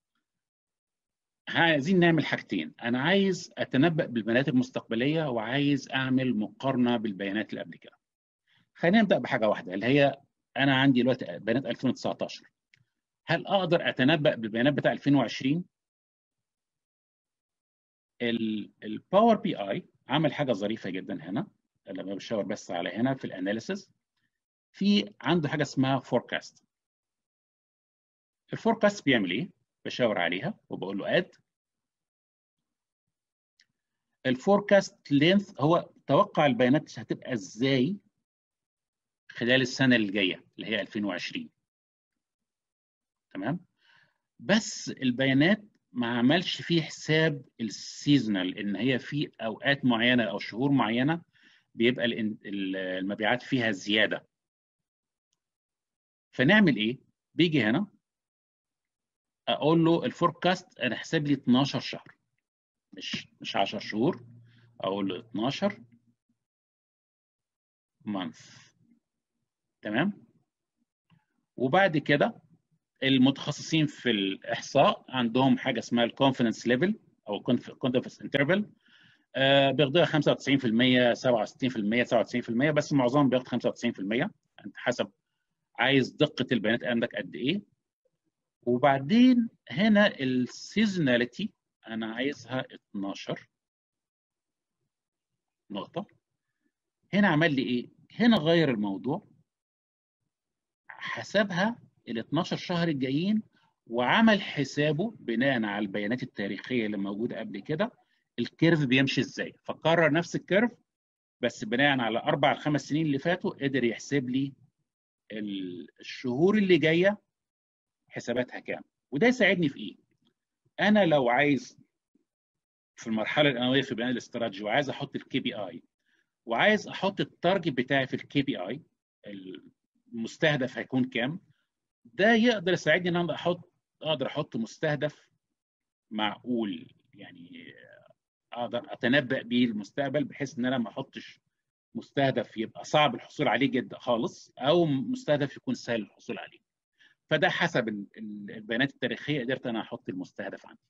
عايزين نعمل حاجتين انا عايز اتنبأ بالبيانات المستقبليه وعايز اعمل مقارنه بالبيانات اللي قبل كده خلينا نبدا بحاجه واحده اللي هي انا عندي دلوقتي بيانات 2019 هل اقدر اتنبأ بالبيانات بتاع 2020 الباور بي اي عمل حاجه ظريفه جدا هنا لما بشاور بس على هنا في الاناليسز في عنده حاجه اسمها فوركاست الفوركاست بيعمل ايه بشاور عليها وبقول له اد الفوركاست لينث هو توقع البيانات هتبقى ازاي خلال السنه اللي جايه اللي هي 2020 تمام بس البيانات ما عملش فيه حساب السيزونال ان هي في اوقات معينه او شهور معينه بيبقى المبيعات فيها زياده فنعمل ايه بيجي هنا اقول له الفوركاست انا حسب لي 12 شهر مش مش 10 شهور اقول له 12 مانث تمام وبعد كده المتخصصين في الاحصاء عندهم حاجه اسمها الكونفدنس ليفل او كونفدنس انترفال بياخدوها 95% 67% 97% بس معظمهم بياخد 95% انت حسب عايز دقه البيانات عندك قد ايه وبعدين هنا السيزوناليتي انا عايزها 12 نقطه هنا عمل لي ايه هنا غير الموضوع حسبها ال 12 شهر الجايين وعمل حسابه بناء على البيانات التاريخيه اللي موجوده قبل كده الكيرف بيمشي ازاي فكرر نفس الكيرف بس بناء على اربع الخمس سنين اللي فاتوا قدر يحسب لي الشهور اللي جايه حساباتها كام وده يساعدني في ايه انا لو عايز في المرحله الاوليه في بناء الاستراتيجي وعايز احط الكي بي اي وعايز احط التارجت بتاعي في الكي بي اي المستهدف هيكون كام ده يقدر يساعدني ان انا احط اقدر احط مستهدف معقول يعني اقدر اتنبأ بيه المستقبل بحيث ان انا ما احطش مستهدف يبقى صعب الحصول عليه جدا خالص او مستهدف يكون سهل الحصول عليه فده حسب البيانات التاريخيه قدرت انا احط المستهدف عندي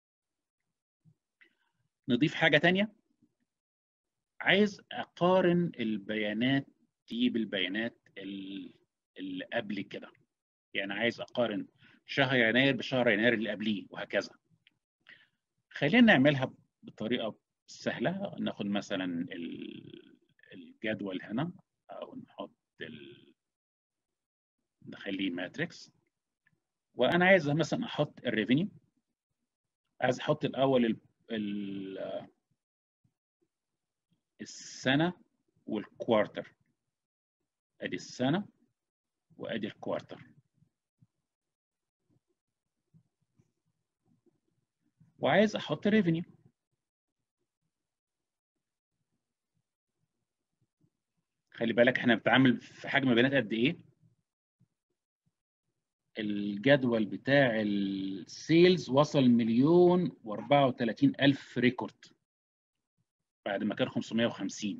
نضيف حاجه تانية عايز اقارن البيانات دي بالبيانات اللي قبل كده يعني عايز اقارن شهر يناير بشهر يناير اللي قبليه وهكذا خلينا نعملها بطريقه سهله ناخد مثلا الجدول هنا او نحط ال... نخليه ماتريكس وانا عايز مثلا احط الريفينيو عايز احط الاول ال... ال... السنه والكوارتر ادي السنه وادي الكوارتر وعايز احط ريفينيو خلي بالك احنا بنتعامل في حجم بيانات قد ايه الجدول بتاع السيلز وصل مليون و34 الف ريكورد بعد ما كان 550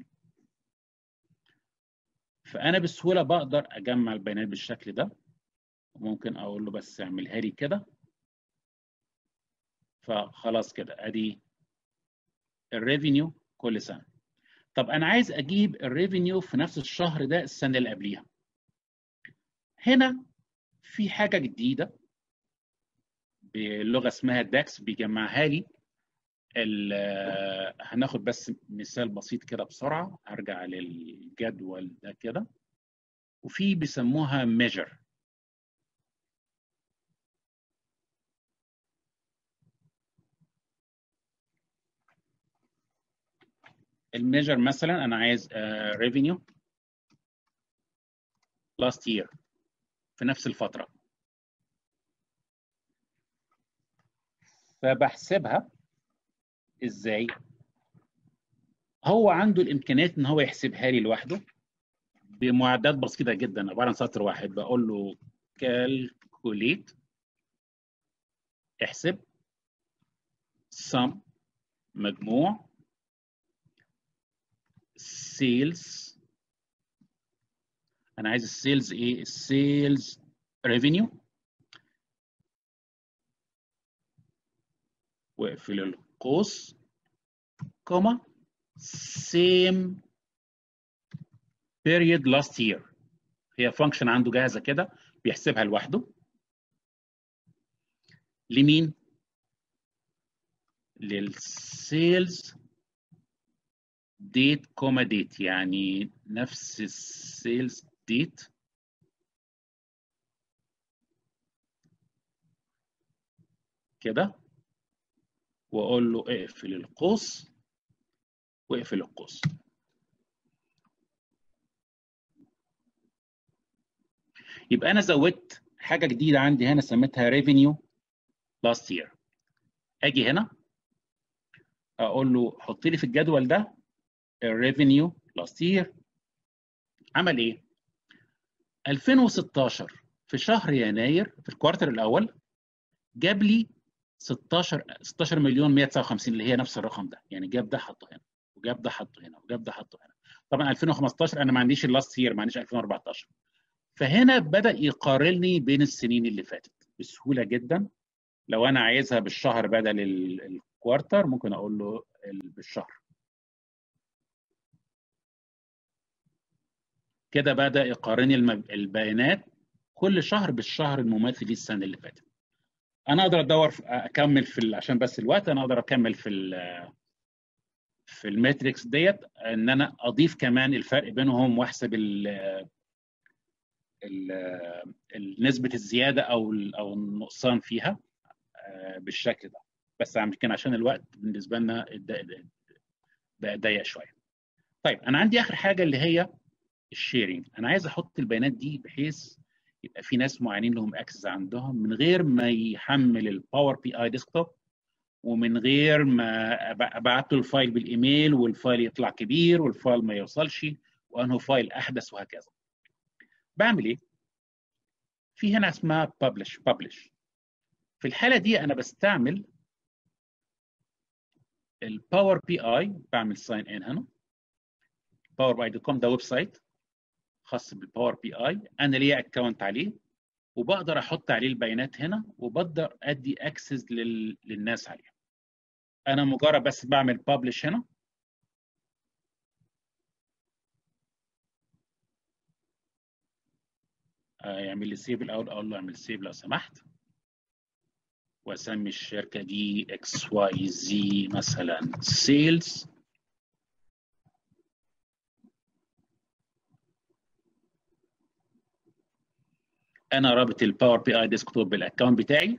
فانا بسهوله بقدر اجمع البيانات بالشكل ده ممكن اقول له بس اعملها لي كده فخلاص كده ادي الريفينيو كل سنه طب انا عايز اجيب الريفينيو في نفس الشهر ده السنه اللي قبليها هنا في حاجه جديده بلغه اسمها داكس بيجمعها لي هناخد بس مثال بسيط كده بسرعه هرجع للجدول ده كده وفي بيسموها ميجر الميجر مثلا انا عايز ريفينيو last year في نفس الفتره فبحسبها ازاي هو عنده الامكانيات ان هو يحسبها لي لوحده بمعدات بسيطه جدا عباره عن سطر واحد بقول له كالكوليت احسب sum مجموع سيلز انا عايز السيلز ايه السيلز ريفينيو واقفل القوس كوما same period last year هي فانكشن عنده جاهزه كده بيحسبها لوحده لمين للسيلز ديت كوما ديت يعني نفس السيلز ديت كده واقول له اقفل القوس واقفل القوس يبقى انا زودت حاجه جديده عندي هنا سميتها ريفينيو لاست يير اجي هنا اقول له حط لي في الجدول ده الريفينيو لاست يير عمل ايه 2016 في شهر يناير في الكوارتر الاول جاب لي 16 16 مليون 159 اللي هي نفس الرقم ده يعني جاب ده حطه هنا وجاب ده حطه هنا وجاب ده حطه هنا طبعا 2015 انا ما عنديش اللاست يير ما عنديش 2014 فهنا بدا يقارني بين السنين اللي فاتت بسهوله جدا لو انا عايزها بالشهر بدل الكوارتر ممكن اقول له بالشهر كده بدا يقارن البيانات كل شهر بالشهر المماثل للسنه اللي فاتت انا اقدر ادور اكمل في عشان بس الوقت انا اقدر اكمل في في الماتريكس ديت ان انا اضيف كمان الفرق بينهم واحسب ال نسبه الزياده او او النقصان فيها بالشكل ده بس يمكن عشان الوقت بالنسبه لنا بقى ضيق شويه طيب انا عندي اخر حاجه اللي هي الشيرنج انا عايز احط البيانات دي بحيث يبقى في ناس معينين لهم اكسس عندهم من غير ما يحمل الباور بي اي ديسكتوب ومن غير ما ابعت له الفايل بالايميل والفايل يطلع كبير والفايل ما يوصلش وانه فايل احدث وهكذا بعمل ايه في هنا اسمها publish publish في الحاله دي انا بستعمل الباور بي اي بعمل ساين ان هنا باور باي دوت كوم ده ويب سايت خاص بالباور بي اي انا ليا اكونت عليه وبقدر احط عليه البيانات هنا وبقدر ادي اكسس لل... للناس عليه انا مجرد بس بعمل ببلش هنا يعمل لي سيف الاول اقول له اعمل سيف لو سمحت واسمي الشركه دي اكس واي زي مثلا سيلز انا رابط الباور بي اي ديسكتوب بالاكونت بتاعي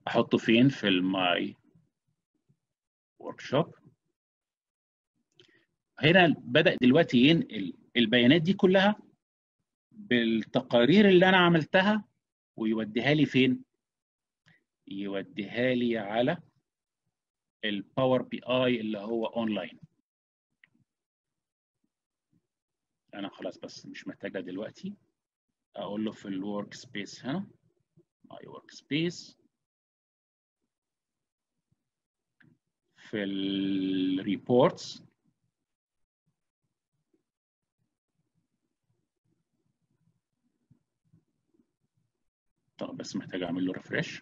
احطه فين في الماي ورك شوب هنا بدا دلوقتي ينقل البيانات دي كلها بالتقارير اللي انا عملتها ويوديها لي فين يوديها لي على الباور بي اي اللي هو اونلاين انا خلاص بس مش محتاجها دلوقتي اقول له في الورك سبيس هنا ماي ورك سبيس في الريبورتس طب بس محتاج اعمل له ريفرش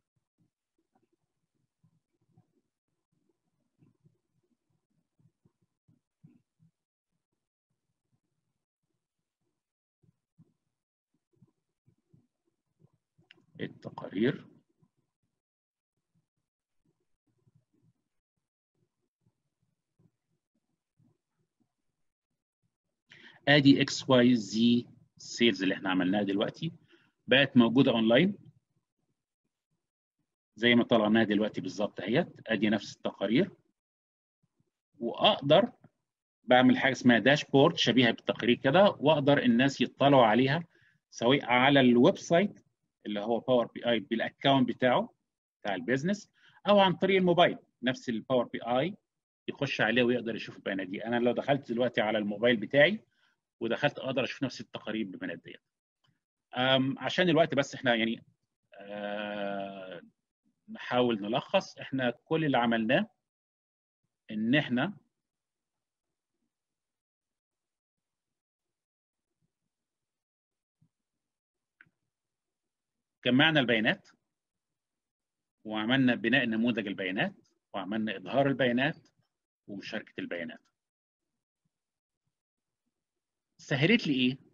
التقارير ادي اكس واي زي سيلز اللي احنا عملناها دلوقتي بقت موجوده اونلاين زي ما طلعناها دلوقتي بالظبط اهيت ادي نفس التقارير واقدر بعمل حاجه اسمها داشبورد شبيهه بالتقرير كده واقدر الناس يطلعوا عليها سواء على الويب سايت اللي هو باور بي اي بالاكونت بتاعه بتاع البيزنس او عن طريق الموبايل نفس الباور بي اي يخش عليه ويقدر يشوف البيانات دي انا لو دخلت دلوقتي على الموبايل بتاعي ودخلت اقدر اشوف نفس التقارير بالبيانات ديت عشان الوقت بس احنا يعني آه نحاول نلخص احنا كل اللي عملناه ان احنا جمعنا البيانات وعملنا بناء نموذج البيانات وعملنا اظهار البيانات ومشاركه البيانات سهلت لي ايه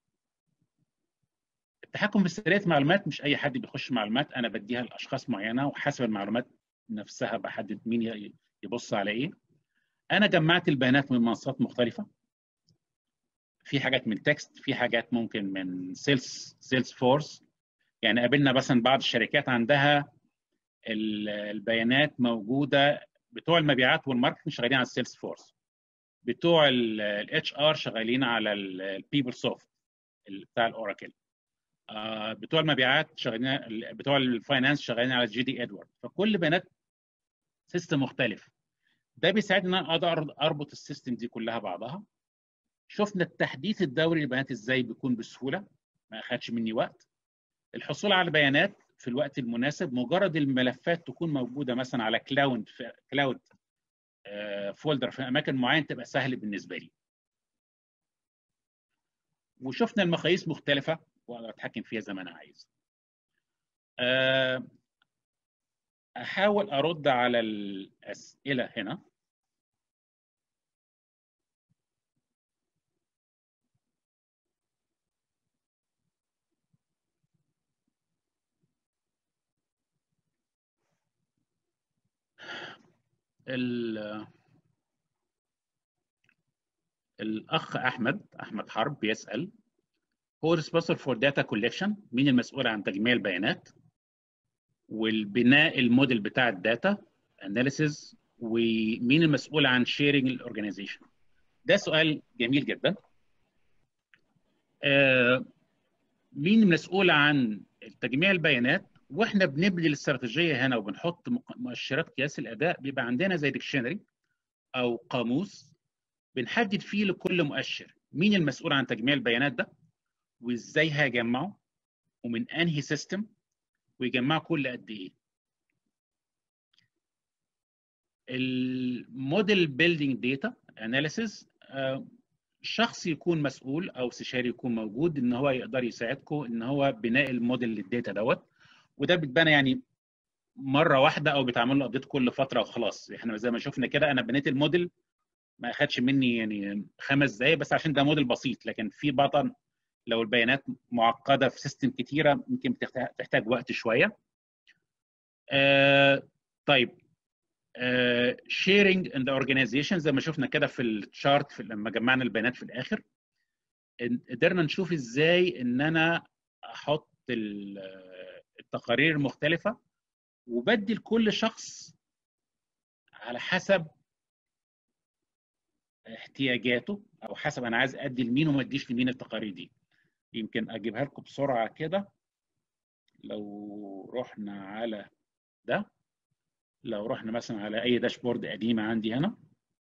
التحكم في سريه المعلومات مش اي حد بيخش معلومات انا بديها لاشخاص معينه وحسب المعلومات نفسها بحدد مين يبص على ايه انا جمعت البيانات من منصات مختلفه في حاجات من تكست في حاجات ممكن من سيلز سيلز فورس يعني قابلنا مثلا بعض الشركات عندها البيانات موجوده بتوع المبيعات والماركتنج شغالين على السيلز فورس بتوع الاتش ار شغالين على البيبل سوفت بتاع الاوراكل بتوع المبيعات شغالين بتوع الفاينانس شغالين على جي دي ادوارد فكل بيانات سيستم مختلف ده بيساعدني ان انا اقدر اربط السيستم دي كلها بعضها شفنا التحديث الدوري للبيانات ازاي بيكون بسهوله ما اخدش مني وقت الحصول على البيانات في الوقت المناسب مجرد الملفات تكون موجوده مثلا على كلاود في كلاود فولدر في اماكن معينه تبقى سهل بالنسبه لي وشفنا المقاييس مختلفه واقدر اتحكم فيها زي ما انا عايز احاول ارد على الاسئله هنا الاخ احمد احمد حرب بيسال هو responsible for data collection مين المسؤول عن تجميع البيانات والبناء الموديل بتاع الداتا analysis ومين المسؤول عن sharing الاورجانيزيشن ده سؤال جميل جدا آه مين المسؤول عن تجميع البيانات واحنا بنبني الاستراتيجيه هنا وبنحط مؤشرات قياس الاداء بيبقى عندنا زي ديكشنري او قاموس بنحدد فيه لكل مؤشر مين المسؤول عن تجميع البيانات ده وازاي هيجمعه ومن انهي سيستم ويجمعه كل قد ايه الموديل بيلدينج داتا اناليسيز شخص يكون مسؤول او استشاري يكون موجود ان هو يقدر يساعدكم ان هو بناء الموديل للداتا دوت وده بتبنى يعني مره واحده او بتعمل له ابديت كل فتره وخلاص احنا زي ما شفنا كده انا بنيت الموديل ما اخدش مني يعني خمس دقائق بس عشان ده موديل بسيط لكن في بطن لو البيانات معقده في سيستم كتيره يمكن تحتاج وقت شويه آه طيب شيرنج ان ذا اورجانيزيشن زي ما شفنا كده في الشارت في لما جمعنا البيانات في الاخر قدرنا نشوف ازاي ان انا احط التقارير المختلفه وبدي لكل شخص على حسب احتياجاته او حسب انا عايز ادي لمين وما اديش لمين التقارير دي يمكن اجيبها لكم بسرعه كده لو رحنا على ده لو رحنا مثلا على اي داشبورد قديمه عندي هنا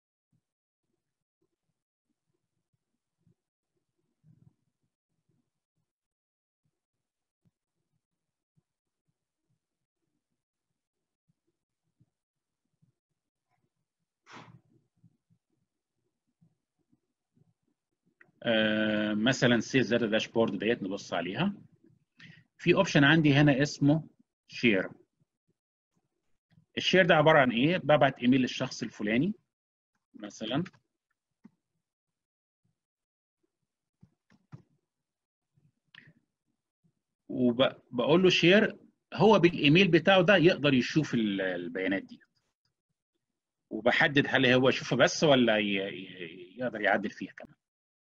آه مثلا سيلز داتا داشبورد ديت نبص عليها في اوبشن عندي هنا اسمه شير الشير ده عباره عن ايه ببعت ايميل للشخص الفلاني مثلا وبقول له شير هو بالايميل بتاعه ده يقدر يشوف البيانات دي وبحدد هل هو يشوفها بس ولا يقدر يعدل فيها كمان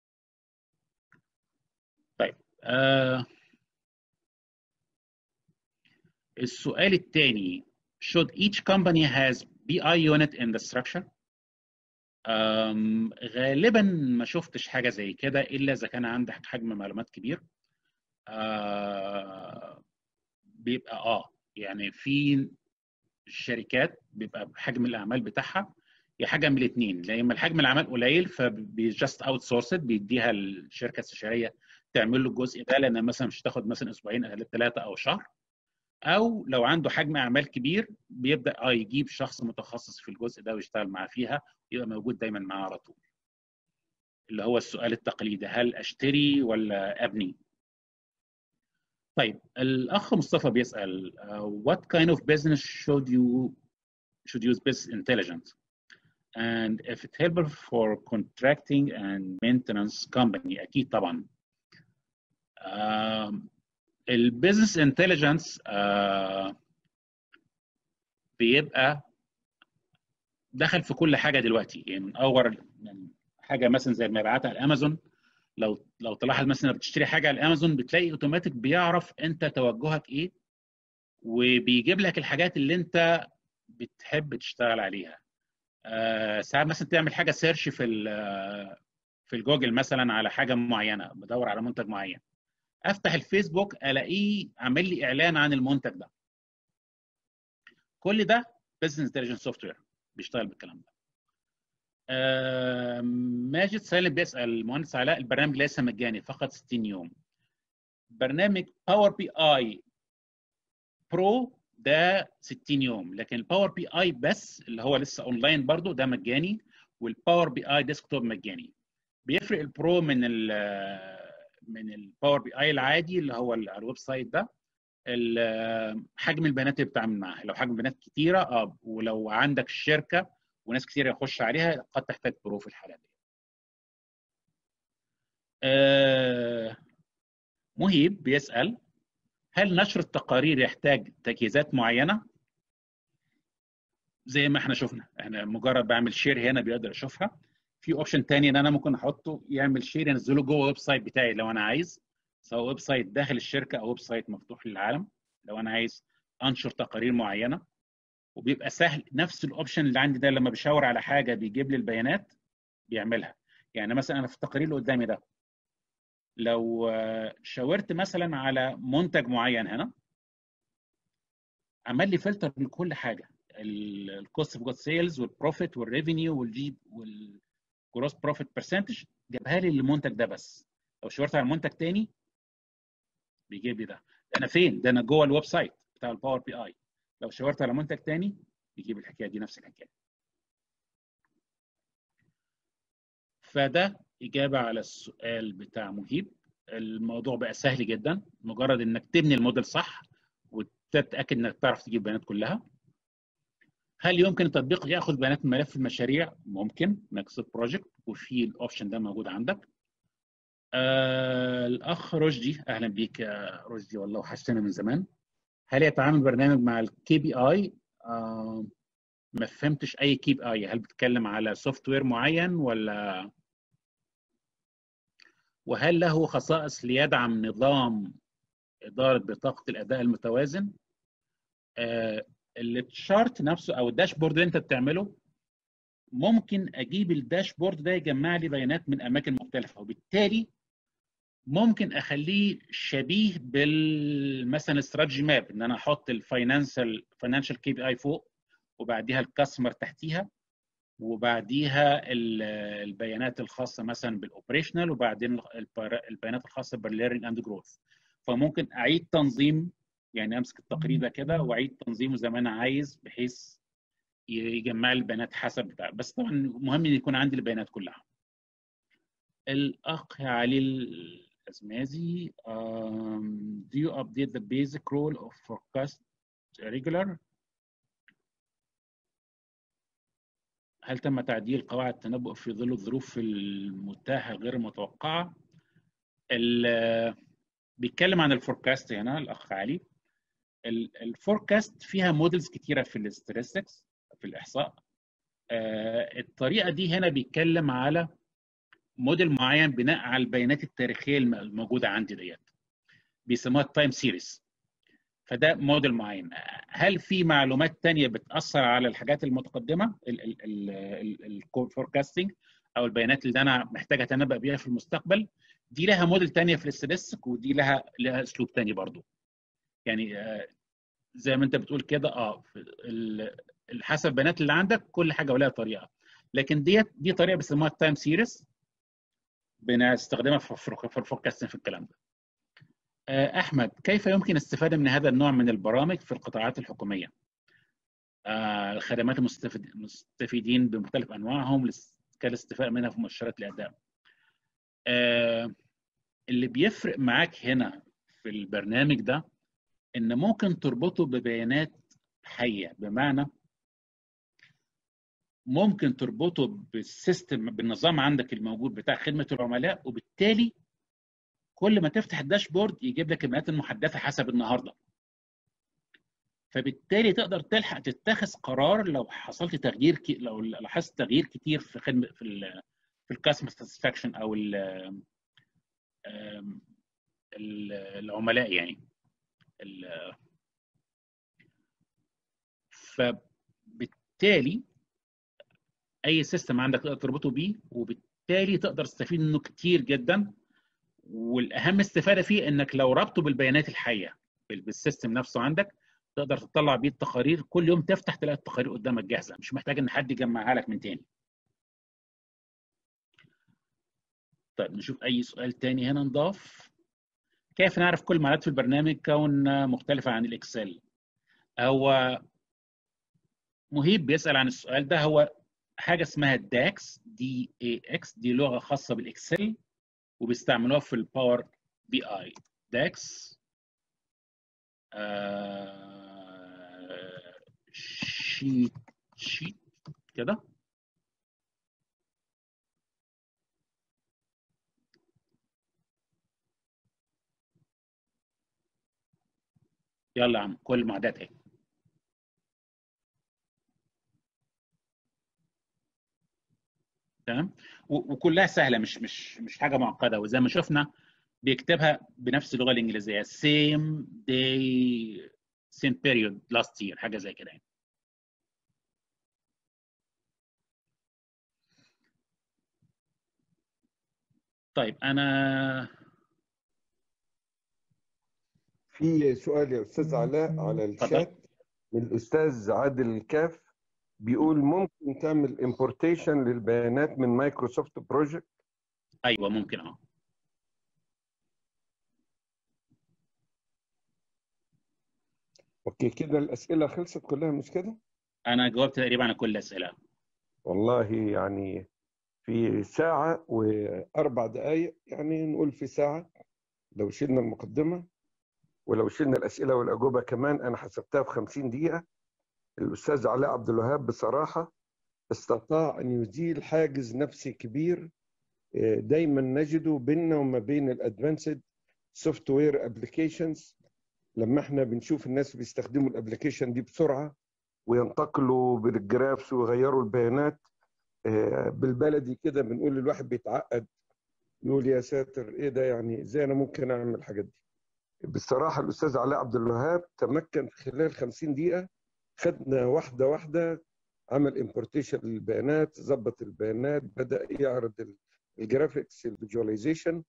طيب آه السؤال الثاني should each company has BI unit in the structure um, غالبا ما شفتش حاجه زي كده الا اذا كان عندك حجم معلومات كبير uh, بيبقى اه يعني في الشركات بيبقى بحجم الاعمال بتاعها يا حاجه من الاثنين يا اما الحجم الاعمال قليل فبيجست اوت سورسد بيديها الشركه الاستشاريه تعمل له الجزء ده لان مثلا مش تاخد مثلا اسبوعين او ثلاثه او شهر او لو عنده حجم اعمال كبير بيبدا اه يجيب شخص متخصص في الجزء ده ويشتغل معاه فيها يبقى موجود دايما معاه على طول اللي هو السؤال التقليدي هل اشتري ولا ابني طيب الاخ مصطفى بيسال uh, what kind of business should you should use business intelligence and if it's helpful for contracting and maintenance company اكيد طبعا uh, البيزنس انتليجنس بيبقى دخل في كل حاجه دلوقتي يعني من اول حاجه مثلا زي المبيعات على الامازون لو لو تلاحظ مثلا بتشتري حاجه على الامازون بتلاقي اوتوماتيك بيعرف انت توجهك ايه وبيجيب لك الحاجات اللي انت بتحب تشتغل عليها آه ساعات مثلا تعمل حاجه سيرش في في الجوجل مثلا على حاجه معينه بدور على منتج معين افتح الفيسبوك الاقيه عامل لي اعلان عن المنتج ده كل ده بزنس انتليجنس سوفت وير بيشتغل بالكلام ده آه ماجد سالم بيسال المهندس علاء البرنامج ليس مجاني فقط 60 يوم برنامج باور بي اي برو ده 60 يوم لكن الباور بي اي بس اللي هو لسه اونلاين برضو ده مجاني والباور بي اي ديسكتوب مجاني بيفرق البرو من ال من الباور بي اي العادي اللي هو الويب سايت ده حجم البيانات اللي بتتعامل معاها لو حجم البيانات كتيره اه ولو عندك شركه وناس كتير يخش عليها قد تحتاج برو في الحاله دي آه مهيب بيسال هل نشر التقارير يحتاج تجهيزات معينه زي ما احنا شفنا احنا مجرد بعمل شير هنا بيقدر يشوفها في اوبشن تاني ان انا ممكن احطه يعمل شير ينزله جوه الويب سايت بتاعي لو انا عايز سواء ويب سايت داخل الشركه او ويب سايت مفتوح للعالم لو انا عايز انشر تقارير معينه وبيبقى سهل نفس الاوبشن اللي عندي ده لما بشاور على حاجه بيجيب لي البيانات بيعملها يعني مثلا انا في التقرير اللي قدامي ده لو شاورت مثلا على منتج معين هنا عمل لي فلتر لكل حاجه الكوست اوف جود سيلز والبروفيت والريفينيو والجي والجروس بروفيت برسنتج جابها لي للمنتج ده بس لو شاورت على منتج تاني بيجيب لي ده ده انا فين ده انا جوه الويب سايت بتاع الباور بي اي لو شاورت على منتج تاني بيجيب الحكايه دي نفس الحكايه فده اجابه على السؤال بتاع مهيب الموضوع بقى سهل جدا مجرد انك تبني الموديل صح وتتاكد انك تعرف تجيب البيانات كلها هل يمكن التطبيق ياخذ بيانات من ملف المشاريع ممكن نكست بروجكت وفي الاوبشن ده موجود عندك آه الاخ رشدي اهلا بيك يا رشدي والله وحشتنا من زمان هل يتعامل برنامج مع الكي بي اي آه ما فهمتش اي كي بي اي هل بتتكلم على سوفت وير معين ولا وهل له خصائص ليدعم نظام اداره بطاقه الاداء المتوازن آه التشارت نفسه او الداشبورد اللي انت بتعمله ممكن اجيب الداشبورد ده يجمع لي بيانات من اماكن مختلفه وبالتالي ممكن اخليه شبيه بال مثلا استراتيجي ماب ان انا احط الفاينانشال فاينانشال كي بي اي فوق وبعديها الكاستمر تحتيها وبعديها البيانات الخاصه مثلا بالاوبريشنال وبعدين البيانات الخاصه بالليرنينج اند جروث فممكن اعيد تنظيم يعني امسك التقرير ده كده واعيد تنظيمه زي ما انا عايز بحيث يجمع لي البيانات حسب بتاع بس طبعا مهم ان يكون عندي البيانات كلها الاخ علي الازمازي um, do you update the basic role of forecast regular هل تم تعديل قواعد التنبؤ في ظل الظروف المتاحه غير المتوقعه بيتكلم عن الفوركاست هنا الاخ علي الفوركاست فيها مودلز كتيره في الاستاتستكس في الاحصاء الطريقه دي هنا بيتكلم على موديل معين بناء على البيانات التاريخيه الموجوده عندي ديت بيسموها التايم سيريز فده موديل معين هل في معلومات تانية بتاثر على الحاجات المتقدمه الفوركاستنج او البيانات اللي انا محتاج اتنبأ بيها في المستقبل دي لها موديل تانية في الاستاتستيك ودي لها لها اسلوب تاني برضو يعني زي ما انت بتقول كده اه حسب البيانات اللي عندك كل حاجه ولها طريقه لكن ديت دي طريقه بيسموها التايم سيريز بنستخدمها في الفوركاستنج في الكلام ده احمد كيف يمكن الاستفاده من هذا النوع من البرامج في القطاعات الحكوميه الخدمات المستفيدين بمختلف انواعهم كالاستفاء منها في مؤشرات الاداء اللي بيفرق معاك هنا في البرنامج ده ان ممكن تربطه ببيانات حيه بمعنى ممكن تربطه بالسيستم بالنظام عندك الموجود بتاع خدمه العملاء وبالتالي كل ما تفتح الداشبورد يجيب لك البيانات المحدثه حسب النهارده فبالتالي تقدر تلحق تتخذ قرار لو حصلت تغيير كي لو لاحظت تغيير كتير في خدمه في ال في الكاستمر ساتسفاكشن او ال العملاء يعني فبالتالي اي سيستم عندك تقدر تربطه بيه وبالتالي تقدر تستفيد منه كتير جدا والاهم استفاده فيه انك لو ربطه بالبيانات الحيه بالسيستم نفسه عندك تقدر تطلع بيه التقارير كل يوم تفتح تلاقي التقارير قدامك جاهزه مش محتاج ان حد يجمعها لك من تاني طيب نشوف اي سؤال تاني هنا نضاف كيف نعرف كل معلومات في البرنامج كون مختلفه عن الاكسل هو مهيب بيسال عن السؤال ده هو حاجه اسمها داكس دي اي اكس دي لغه خاصه بالاكسل وبيستعملوها في الباور بي اي داكس آه شيت شيت كده يلا يا عم كل المعدات اهي تمام وكلها سهله مش مش مش حاجه معقده وزي ما شفنا بيكتبها بنفس اللغه الانجليزيه same day same period last year حاجه زي كده يعني طيب انا في سؤال يا استاذ علاء على الشات من الاستاذ عادل الكاف بيقول ممكن تعمل امبورتيشن للبيانات من مايكروسوفت بروجكت ايوه ممكن اه اوكي كده الاسئله خلصت كلها مش كده انا جاوبت تقريبا على كل الاسئله والله يعني في ساعه واربع دقائق يعني نقول في ساعه لو شلنا المقدمه ولو شلنا الاسئله والاجوبه كمان انا حسبتها في 50 دقيقه الاستاذ علاء عبد الوهاب بصراحه استطاع ان يزيل حاجز نفسي كبير دايما نجده بيننا وما بين الادفانسد سوفت وير ابلكيشنز لما احنا بنشوف الناس بيستخدموا الابلكيشن دي بسرعه وينتقلوا بالجرافس ويغيروا البيانات بالبلدي كده بنقول الواحد بيتعقد يقول يا ساتر ايه ده يعني ازاي انا ممكن اعمل الحاجات دي بصراحه الاستاذ علاء عبد الوهاب تمكن في خلال 50 دقيقه خدنا واحده واحده عمل امبورتيشن للبيانات ظبط البيانات بدا يعرض الجرافيكس الفيجواليزيشن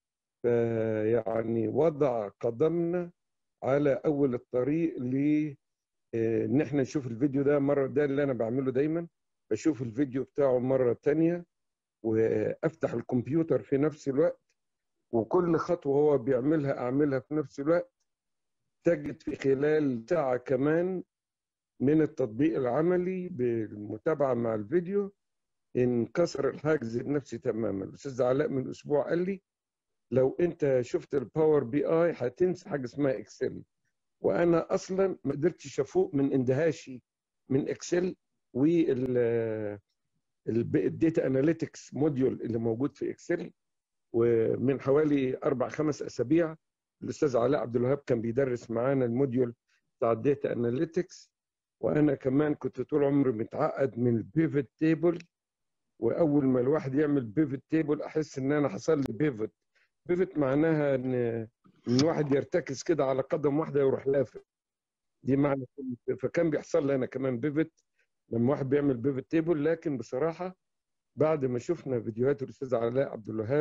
فيعني وضع قدمنا على اول الطريق ل ان احنا نشوف الفيديو ده مره ده اللي انا بعمله دايما بشوف الفيديو بتاعه مره تانية وافتح الكمبيوتر في نفس الوقت وكل خطوه هو بيعملها اعملها في نفس الوقت تجد في خلال ساعه كمان من التطبيق العملي بالمتابعه مع الفيديو انكسر الحاجز النفسي تماما الاستاذ علاء من اسبوع قال لي لو انت شفت الباور بي اي هتنسى حاجه اسمها اكسل وانا اصلا ما قدرتش افوق من اندهاشي من اكسل وال الداتا اناليتكس موديول اللي موجود في اكسل ومن حوالي اربع خمس اسابيع الاستاذ علاء عبد الوهاب كان بيدرس معانا الموديول بتاع الداتا اناليتكس وانا كمان كنت طول عمري متعقد من البيفت تيبل واول ما الواحد يعمل بيفت تيبل احس ان انا حصل لي بيفت بيفت معناها ان ان الواحد يرتكز كده على قدم واحده يروح لافف دي معنى فكان بيحصل لي انا كمان بيفت لما واحد بيعمل بيفت تيبل لكن بصراحه بعد ما شفنا فيديوهات الاستاذ علاء عبد الوهاب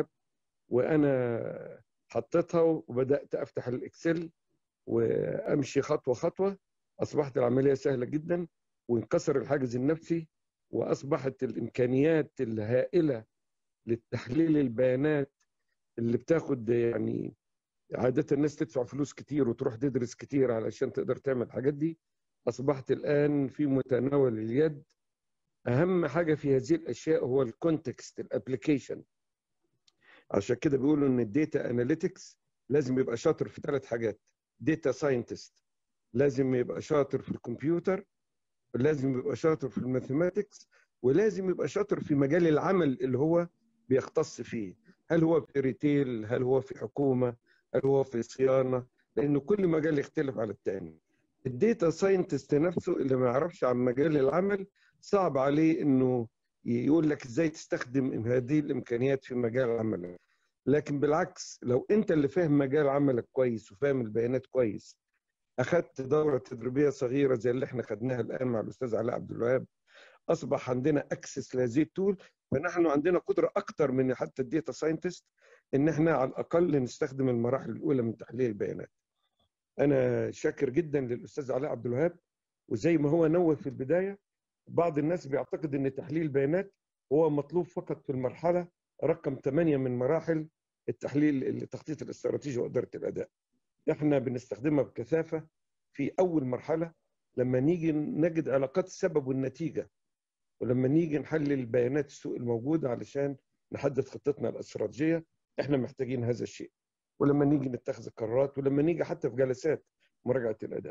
وانا حطيتها وبدات افتح الاكسل وامشي خطوه خطوه اصبحت العمليه سهله جدا وانكسر الحاجز النفسي واصبحت الامكانيات الهائله للتحليل البيانات اللي بتاخد يعني عادة الناس تدفع فلوس كتير وتروح تدرس كتير علشان تقدر تعمل الحاجات دي أصبحت الآن في متناول اليد أهم حاجة في هذه الأشياء هو الكونتكست الابلكيشن عشان كده بيقولوا إن الداتا اناليتكس لازم يبقى شاطر في ثلاث حاجات داتا ساينتست لازم يبقى شاطر في الكمبيوتر لازم يبقى شاطر في الماثيماتكس ولازم يبقى شاطر في مجال العمل اللي هو بيختص فيه هل هو في ريتيل هل هو في حكومه هل هو في صيانه لانه كل مجال يختلف على الثاني الديتا ساينتست نفسه اللي ما يعرفش عن مجال العمل صعب عليه انه يقول لك ازاي تستخدم هذه الامكانيات في مجال عملك لكن بالعكس لو انت اللي فاهم مجال عملك كويس وفاهم البيانات كويس اخذت دوره تدريبيه صغيره زي اللي احنا خدناها الان مع الاستاذ علاء عبد الوهاب اصبح عندنا اكسس لهذه التول فنحن عندنا قدره اكثر من حتى الديتا ساينتست ان احنا على الاقل نستخدم المراحل الاولى من تحليل البيانات. انا شاكر جدا للاستاذ علاء عبد الوهاب وزي ما هو نوه في البدايه بعض الناس بيعتقد ان تحليل البيانات هو مطلوب فقط في المرحله رقم 8 من مراحل التحليل التخطيط الاستراتيجي واداره الاداء. احنا بنستخدمها بكثافه في اول مرحله لما نيجي نجد علاقات السبب والنتيجه ولما نيجي نحلل بيانات السوق الموجوده علشان نحدد خطتنا الاستراتيجيه احنا محتاجين هذا الشيء ولما نيجي نتخذ القرارات ولما نيجي حتى في جلسات مراجعه الاداء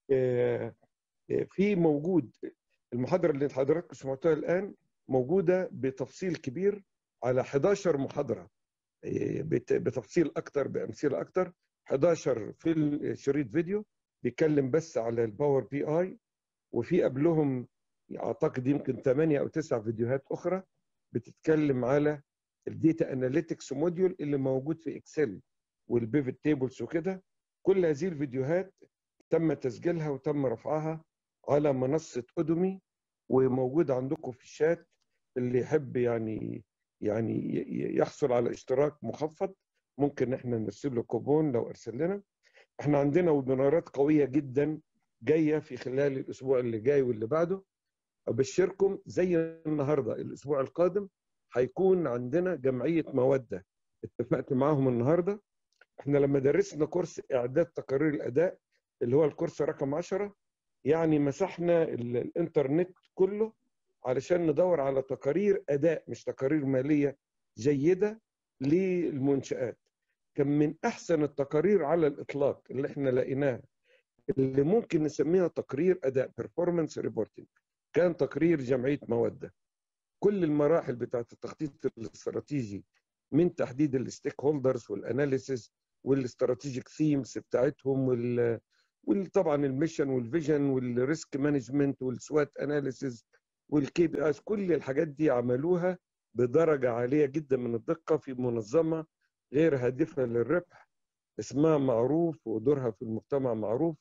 في موجود المحاضره اللي حضراتكم سمعتوها الان موجوده بتفصيل كبير على 11 محاضره بتفصيل اكتر بامثله اكتر 11 في شريط فيديو بيتكلم بس على الباور بي اي وفي قبلهم اعتقد يمكن 8 او 9 فيديوهات اخرى بتتكلم على الديتا اناليتكس موديول اللي موجود في اكسل والبيفت تيبلز وكده كل هذه الفيديوهات تم تسجيلها وتم رفعها على منصه ادومي وموجود عندكم في الشات اللي يحب يعني يعني يحصل على اشتراك مخفض ممكن احنا نرسل له كوبون لو ارسل لنا احنا عندنا ويبينارات قويه جدا جايه في خلال الاسبوع اللي جاي واللي بعده ابشركم زي النهارده الاسبوع القادم هيكون عندنا جمعيه موده اتفقت معاهم النهارده احنا لما درسنا كورس اعداد تقارير الاداء اللي هو الكورس رقم 10 يعني مسحنا الانترنت كله علشان ندور على تقارير اداء مش تقارير ماليه جيده للمنشات كان من احسن التقارير على الاطلاق اللي احنا لقيناها اللي ممكن نسميها تقرير اداء بيرفورمانس ريبورتنج كان تقرير جمعيه موده كل المراحل بتاعت التخطيط الاستراتيجي من تحديد الستيك هولدرز والاناليسيس والاستراتيجيك ثيمز بتاعتهم وال وطبعا الميشن والفيجن والريسك مانجمنت والسوات اناليسيس والكي بي اس كل الحاجات دي عملوها بدرجه عاليه جدا من الدقه في منظمه غير هادفه للربح اسمها معروف ودورها في المجتمع معروف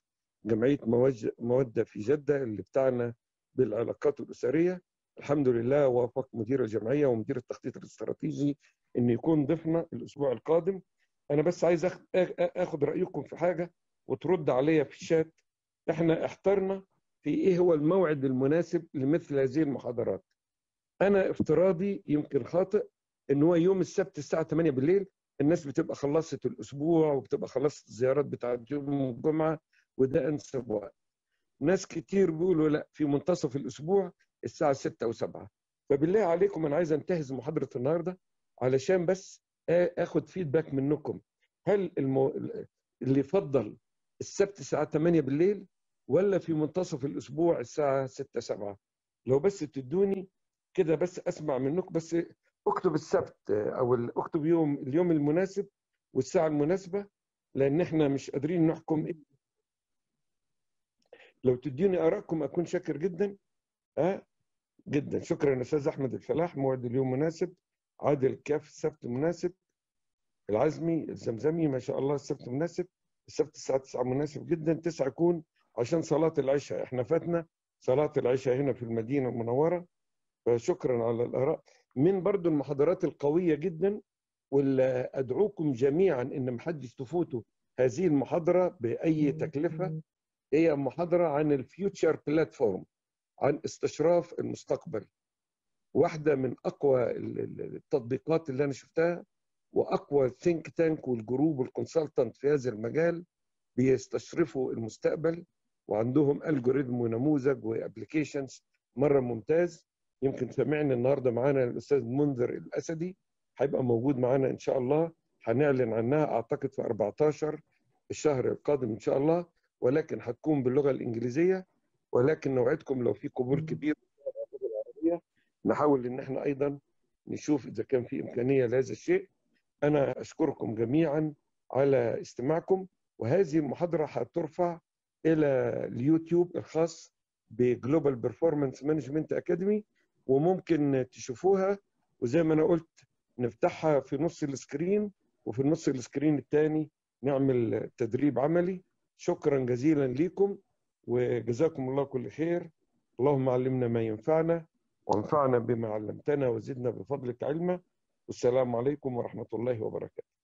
جمعيه موده في جده اللي بتاعنا بالعلاقات الاسريه الحمد لله وافق مدير الجمعيه ومدير التخطيط الاستراتيجي ان يكون ضيفنا الاسبوع القادم انا بس عايز اخد رايكم في حاجه وترد عليا في الشات احنا احترنا في ايه هو الموعد المناسب لمثل هذه المحاضرات انا افتراضي يمكن خاطئ ان هو يوم السبت الساعه 8 بالليل الناس بتبقى خلصت الاسبوع وبتبقى خلصت الزيارات بتاعت يوم الجمعه وده انسب وقت ناس كتير بيقولوا لا في منتصف الاسبوع الساعه 6 و7 فبالله عليكم انا عايز انتهز محاضره النهارده علشان بس اخد فيدباك منكم هل المو... اللي يفضل السبت الساعه 8 بالليل ولا في منتصف الاسبوع الساعه 6 7 لو بس تدوني كده بس اسمع منكم بس اكتب السبت او اكتب يوم اليوم المناسب والساعه المناسبه لان احنا مش قادرين نحكم إيه. لو تديني ارائكم اكون شاكر جدا ها جدا شكرا استاذ احمد الفلاح موعد اليوم مناسب عادل كاف السبت مناسب العزمي الزمزمي ما شاء الله السبت مناسب السبت الساعه 9 مناسب جدا 9 يكون عشان صلاه العشاء احنا فاتنا صلاه العشاء هنا في المدينه المنوره فشكرا على الاراء من برضو المحاضرات القويه جدا واللي ادعوكم جميعا ان محدش تفوتوا هذه المحاضره باي تكلفه هي محاضره عن الفيوتشر بلاتفورم عن استشراف المستقبل واحده من اقوى التطبيقات اللي انا شفتها واقوى الثينك تانك والجروب والكونسلتنت في هذا المجال بيستشرفوا المستقبل وعندهم الجوريزم ونموذج وابلكيشنز مره ممتاز يمكن سمعنا النهارده معانا الاستاذ منذر الاسدي هيبقى موجود معانا ان شاء الله هنعلن عنها اعتقد في 14 الشهر القادم ان شاء الله ولكن هتكون باللغه الانجليزيه ولكن نوعدكم لو في قبول كبير بالعربيه نحاول ان احنا ايضا نشوف اذا كان في امكانيه لهذا الشيء انا اشكركم جميعا على استماعكم وهذه المحاضره هترفع الى اليوتيوب الخاص بجلوبال بيرفورمانس مانجمنت اكاديمي وممكن تشوفوها وزي ما انا قلت نفتحها في نص السكرين وفي نص السكرين الثاني نعمل تدريب عملي شكرا جزيلا لكم وجزاكم الله كل خير اللهم علمنا ما ينفعنا وانفعنا بما علمتنا وزدنا بفضلك علما والسلام عليكم ورحمه الله وبركاته